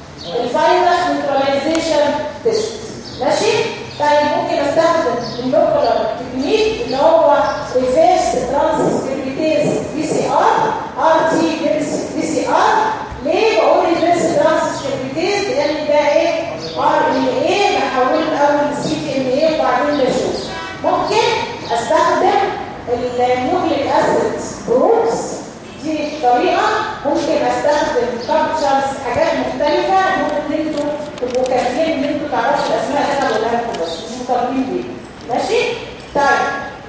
الفيروس نيوتراليزيشن تيست ماشي طيب ممكن استخدم اللوكولار تكنيك اللي هو ريفيرس ترانسكريبتيز بي سي ار ار تي بي سي ار ليه بقول ريفيرس ترانسكريبتيز لان ده ايه ار ان ايه بحوله الاول لسي تي ان ايه وبعدين بشوف ممكن استخدم النيوكليك اسيد جروبس دي طريقه ممكن استخدم كابتشرز حاجات مختلفه ممكن انتوا تبقوا كافيين ان انتوا تعرفوا الاسماء اللي انا بقولها لكم بس مش مطالبين بيها ماشي طيب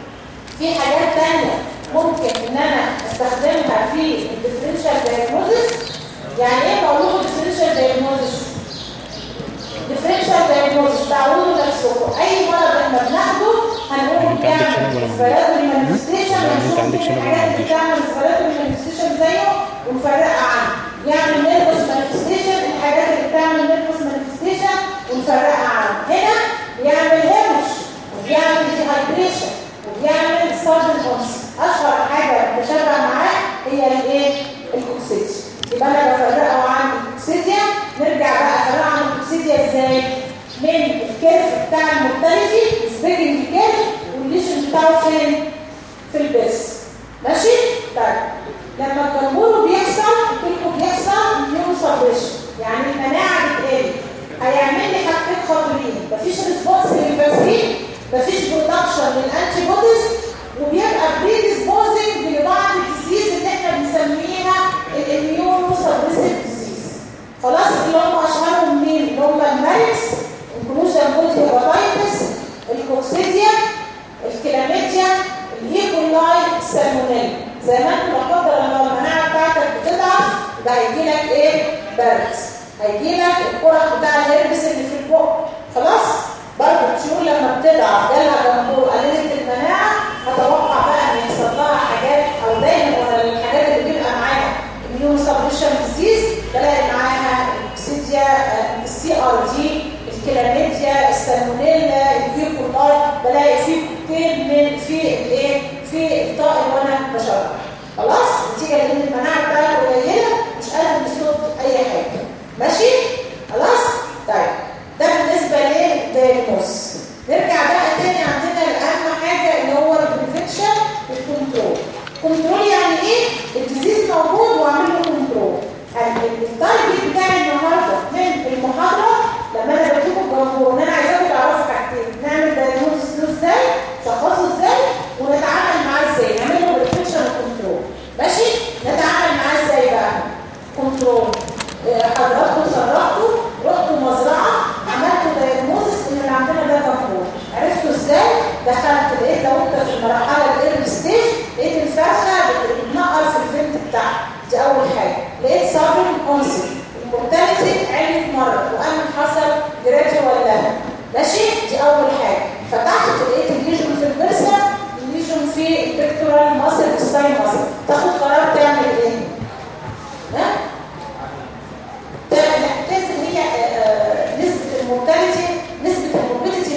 في حاجات تانية ممكن ان انا استخدمها في الديفرنشال دايجنوزس يعني ايه بقول لكم ديفرنشال دايجنوزس ديفرنشال دايجنوزس تعودوا نفسكم اي مرض احنا بناخده هنقول انت عندك شنب ولا ما عندكش؟ سبراتوري مانيفستيشن ولا انت هنشوف عندك شنب ولا ما الحاجات اللي عندكش؟ بتعمل سبراتوري مانيفستيشن زيه ونفرقها عنه يعمل نيرفس مانيفستيشن الحاجات اللي بتعمل نيرفس مانيفستيشن ونفرقها عنه هنا بيعمل هيمش وبيعمل ديهايدريشن وبيعمل سادن اونس اشهر حاجه متشابهه معاه هي الايه الكوكسيديا يبقى انا بفرقه عن الكوكسيديا نرجع بقى افرقه عن الكوكسيديا ازاي من الكيرف بتاع المورتاليتي السبيجنج كيرف والليشن بتاعه فين في البس ماشي طيب لما الجمهور بيحصل الكلكو بيحصل نيو سبريشن يعني المناعه بتقل هيعمل لي حاجتين خطيرين مفيش ريسبونس للفاكسين مفيش برودكشن للانتي بوديز وبيبقى بريديسبوزنج لبعض الديزيز اللي احنا بنسميها الاميونو سبريسيف ديزيز خلاص اللي هم اشهرهم مين اللي هم الماركس الكلوجن بودي هيباتايتس الكوكسيديا الكلاميديا الايكولاي السالمونيلا زي ما انت لا قدر الله المناعه بتاعتك بتضعف ده هيجي لك ايه برد هيجي لك القرح بتاع الهربس اللي في البق خلاص برضه الطيور لما بتضعف جالها جمهور قللت المناعه اتوقع بقى ان يحصل لها حاجات او دايما ولا الحاجات اللي بيبقى معاها اميون سبريشن ديزيز بلاقي معاها الكسيديا السي ار دي الكلاميديا السالمونيلا الكيوكولاي بلاقي فيه كتير من في الايه في الطائر وانا بشرب خلاص نتيجه لان المناعه بتاعته قليله مش قادر يصد اي حاجه ماشي خلاص طيب ده بالنسبه للدايجنوز نرجع بقى تاني عندنا الاهم حاجه اللي هو البريفنشن والكنترول كنترول يعني ايه الديزيز موجود واعمل له كنترول التارجت بتاعي النهارده من المحاضره لما انا بجيبه الجمهور ان انا عايزاكم تعرفوا حاجتين نعمل دايجنوز له ازاي شخصه ازاي ونتعامل معاه ازاي نعمل له بريفنشن وكنترول ماشي نتعامل معاه ازاي بقى كنترول آه، حضراتكم شرحتوا رحتوا مزرعه عملتوا دايجنوزس ان اللي عندنا ده جمهور عرفتوا ازاي دخلت لقيت لو انت في المرحله الايرلي ستيج لقيت الفرخه بتتنقل في الفنت بتاعها دي اول حاجه لقيت صابر اونسي المورتاليتي علت مره وقام حصل جراديوال لها ماشي دي اول حاجه فتحت لقيت الليجون في البرسه الليجون في البكتورال ماسل الساين ماسل تاخد قرار تعمل ايه ها تعمل لازم هي آه، آه، نسبه المورتاليتي نسبه الموربيديتي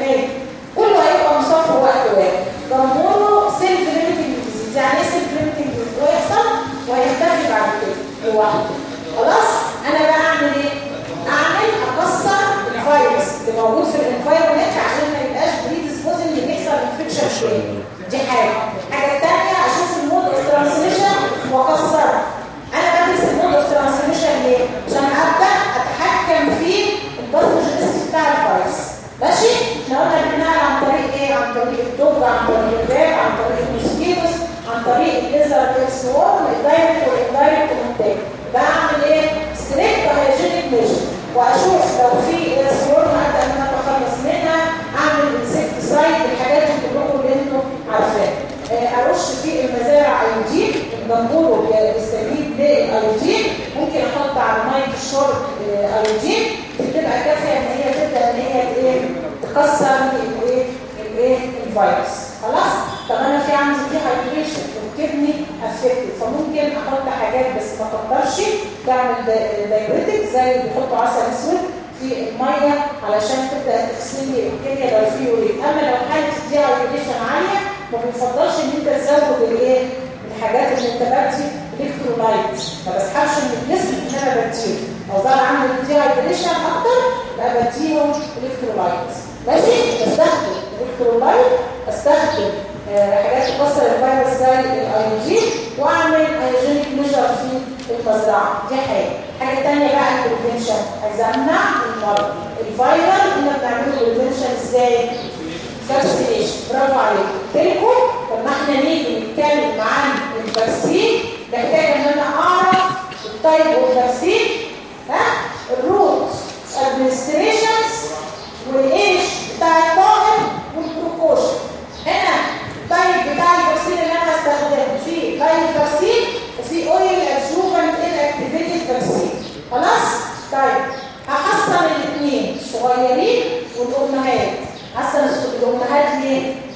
100% كله هيبقى مصاب في وقت واحد ضموره سيلف ليميتنج ديزيز يعني ايه سيلف ليميتنج ديزيز ويحصل وهيختفي بعد كده لوحده خلاص انا بقى اعمل ايه اعمل اكسر الفيروس اللي موجود في الانفايرمنت عشان ما يبقاش بريديسبوزنج اللي بيحصل انفكشن فيه دي حاجه الحاجه الثانيه اشوف المود اوف ترانسميشن واكسره انا بدرس المود اوف ترانسميشن ليه عشان ابدا اتحكم في الباثوجينيستي بتاع الفيروس ماشي احنا قلنا بننقل عن طريق ايه عن طريق الدب عن طريق الباب عن طريق الموسكيتوس عن طريق الليزر اكسوار الدايركت والاندايركت كونتاكت بعمل ايه ستريكت هايجينيك ميجر واشوف لو في سوار ابدا ان انا اتخلص منها اعمل انسكتسايد الحاجات دي كلكم اللي انتم عارفينها آه، ارش في المزارع ايودين الجمهور بيستجيب للايودين ممكن احط على ميه الشرب آه، ايودين دي بتبقى كافيه ان هي تبدا ان هي ايه تكسر الايه الايه الفيروس خلاص طب انا في عندي دي هايدريشن والكدني افكتد فممكن احط حاجات بس ما اكترش بعمل دايوريتك زي اللي بيحطوا عسل اسود في الميه علشان تبدا تغسل لي الكليه لو في يورين اما لو حاله دي هايدريشن عاليه ما بيفضلش ان انت تزود الايه الحاجات اللي انت بدي الكترولايت ما بسحبش من الجسم ان انا بديه لو ظهر عندي دي هايدريشن اكتر لا بديهم الكترولايت ماشي بستخدم الكترولايت استخدم آه، حاجات تكسر الفيروس زي الايوجين واعمل ايوجينيك ميجر في المزرعه دي حاجه الحاجه الثانيه بقى البريفنشن عايزه امنع المرض الفيروس اللي بنعمله بريفنشن ازاي فاكسينيشن برافو عليك تلكم طب ما احنا نيجي نتكلم عن الفاكسين محتاج ان انا اعرف التايب اوف فاكسين ها الروت ادمنستريشنز والايش بتاع الطائر والبروكوشن هنا التايب بتاع الفاكسين اللي انا هستخدمه في تايب فاكسين وفي اويل ادجوفنت ان اكتيفيتد فاكسين خلاص طيب هحصل الاثنين الصغيرين والامهات حسن الامهات ليه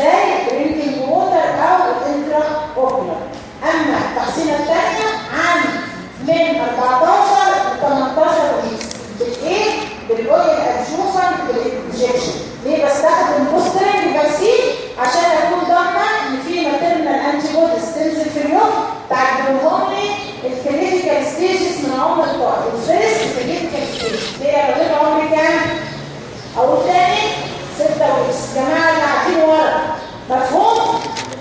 ازاي درينكينج ووتر او الانترا اوكلر اما التقسيمه الثانيه عن من 14 ل 18 ويكس بالايه بالاويل ادجوفن بالانجكشن ليه بستخدم بوسترين فاكسين عشان اكون ضامنه ان في ماتيرنال انتي بوديز تنزل في اليوم تعدلهم لي الكريتيكال ستيجز من عمر الطائر الفيرست كريتيكال ستيج اللي هي لغايه عمر كام؟ او الثاني 6 ويكس جماعه اللي قاعدين ورا مفهوم؟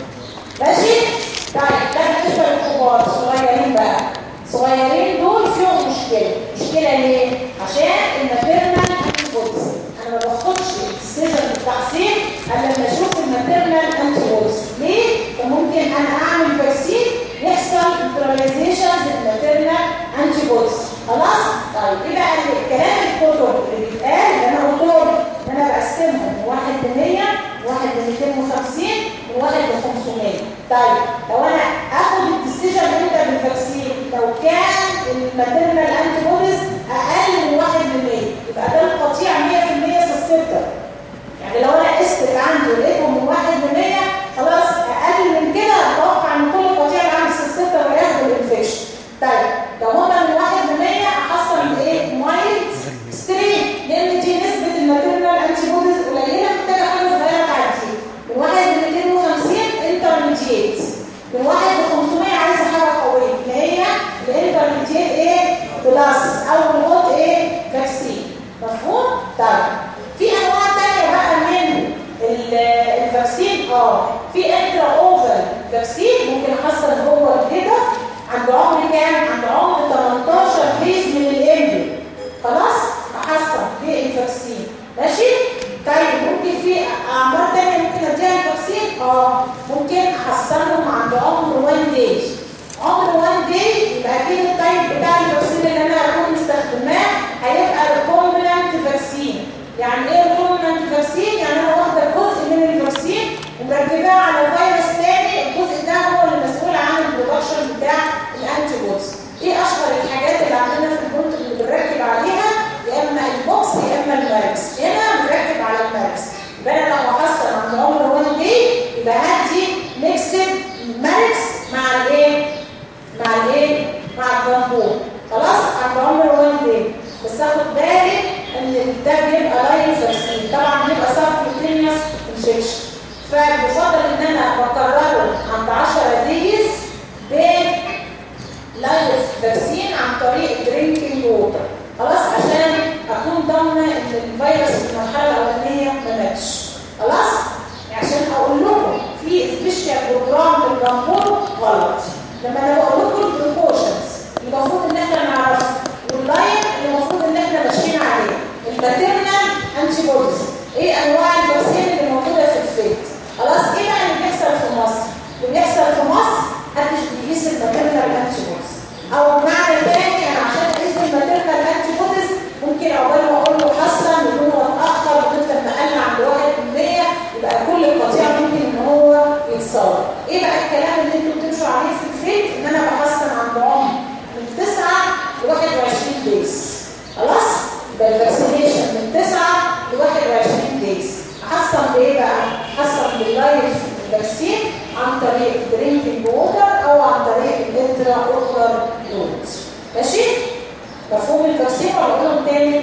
ماشي؟ طيب ده بالنسبه للكبار صغيرين بقى صغيرين دول فيهم مشكله مشكله ليه؟ عشان الماتيرنال انتي بوديز انا ما باخدش السيجن التحصيل الا لما اشوف الماتيرنال انتي بوديز ليه؟ فممكن انا اعمل فاكسين يحصل نيوتراليزيشن للماتيرنال انتي بوديز خلاص؟ طيب ايه بقى الكلام الكتب اللي بيتقال اللي انا قلت لهم ان انا بقسمهم من 1 ل 100 1 ل 250 من 1 ل 500 طيب لو انا اخد الديسيجن امتى بالفاكسين لو كان الماتيرنال انتي بوديز اقل من 1 ل 100 يبقى ده القطيع 100% سسبتر يعني لو انا قست عندي ولقيتهم من 1 ل 100 خلاص اقل من كده اتوقع ان كل قطيع اللي عندي سسبتر هياخد الانفكشن طيب لو هما من 1 ل 100 احصل بايه؟ مايلد ستريم لان دي نسبه الماتيرنال انتي بوديز قليله محتاجه حاجه صغيره تعدي من 1 ل 250 انترميديت من 1 ل 500 عايزه حاجه قويه اللي هي الانترميديت ايه؟ بلس او الهوت ايه؟ فاكسين مفهوم؟ طيب في انواع ثانيه بقى من ال- الفاكسين اه في انترا اوفر فاكسين ممكن احصل هو كده عند عمر كام؟ عند عمر 18 بيز من الامبريو خلاص؟ احصل بالفاكسين ماشي؟ طيب ممكن في اعمار تانية ممكن اديها الفاكسين؟ اه ممكن احصلهم عند عمر 1 داي عمر 1 داي يبقى اكيد التايب بتاع الفاكسين اللي انا هكون مستخدماه هيبقى ريكومبلنت فاكسين يعني ايه ريكومبلنت فاكسين؟ يعني انا واخده جزء من الفاكسين ومركباه على فيروس تاني الجزء ده هو اللي مسؤول عن البرودكشن بتاع الانتي بودز ايه اشهر الحاجات اللي عندنا في البنت اللي بنركب عليها يا اما البوكس يا اما الماركس هنا بنركب على الماركس يبقى انا لو هحصل عند عمر 1 دي يبقى هدي ميكسد ماركس مع الايه مع الايه مع الجمبور خلاص عند عمر 1 دي بس اخد بالي ان ده بيبقى لاين فاكسين طبعا بيبقى سبكوتينيوس انجكشن فبفضل ان انا بكرره عند 10 ديز بين لايف فاكسين عن طريق درينكينج ووتر خلاص عشان اكون ضامنه ان الفيروس في المرحله الاولانيه ما ماتش خلاص عشان اقول لكم في سبيشال بروجرام للجمهور غلط لما انا بقول لكم البريكوشنز المفروض ان احنا نعرفها واللاين اللي المفروض ان احنا ماشيين عليه الماتيرنال انتي بوديز ايه انواع الفاكسين اللي موجوده في الفيت خلاص ايه بقى اللي بيحصل في مصر اللي بيحصل في مصر محدش بيقيس الماتيرنال انتي بوديز او بمعنى تاني انا عشان اقيس الماتيرنال انتي بوديز ممكن عقبال ما اقول له حصن يكون هو اتاخر لغايه لما قال عند 1% يبقى كل القطيع ممكن ان هو يتصور ايه بقى الكلام اللي انتوا بتمشوا عليه في الفيت ان انا بحصن عند عمر من 9 ل 21 دايز خلاص يبقى الفاكسينيشن من 9 ل 21 دايز احصن بايه بقى احصن باللايف فاكسين عن طريق درينكينج ووتر او عن طريق الانترا اوكولار روت ماشي مفهوم الفاكسين ولا اقولهم تاني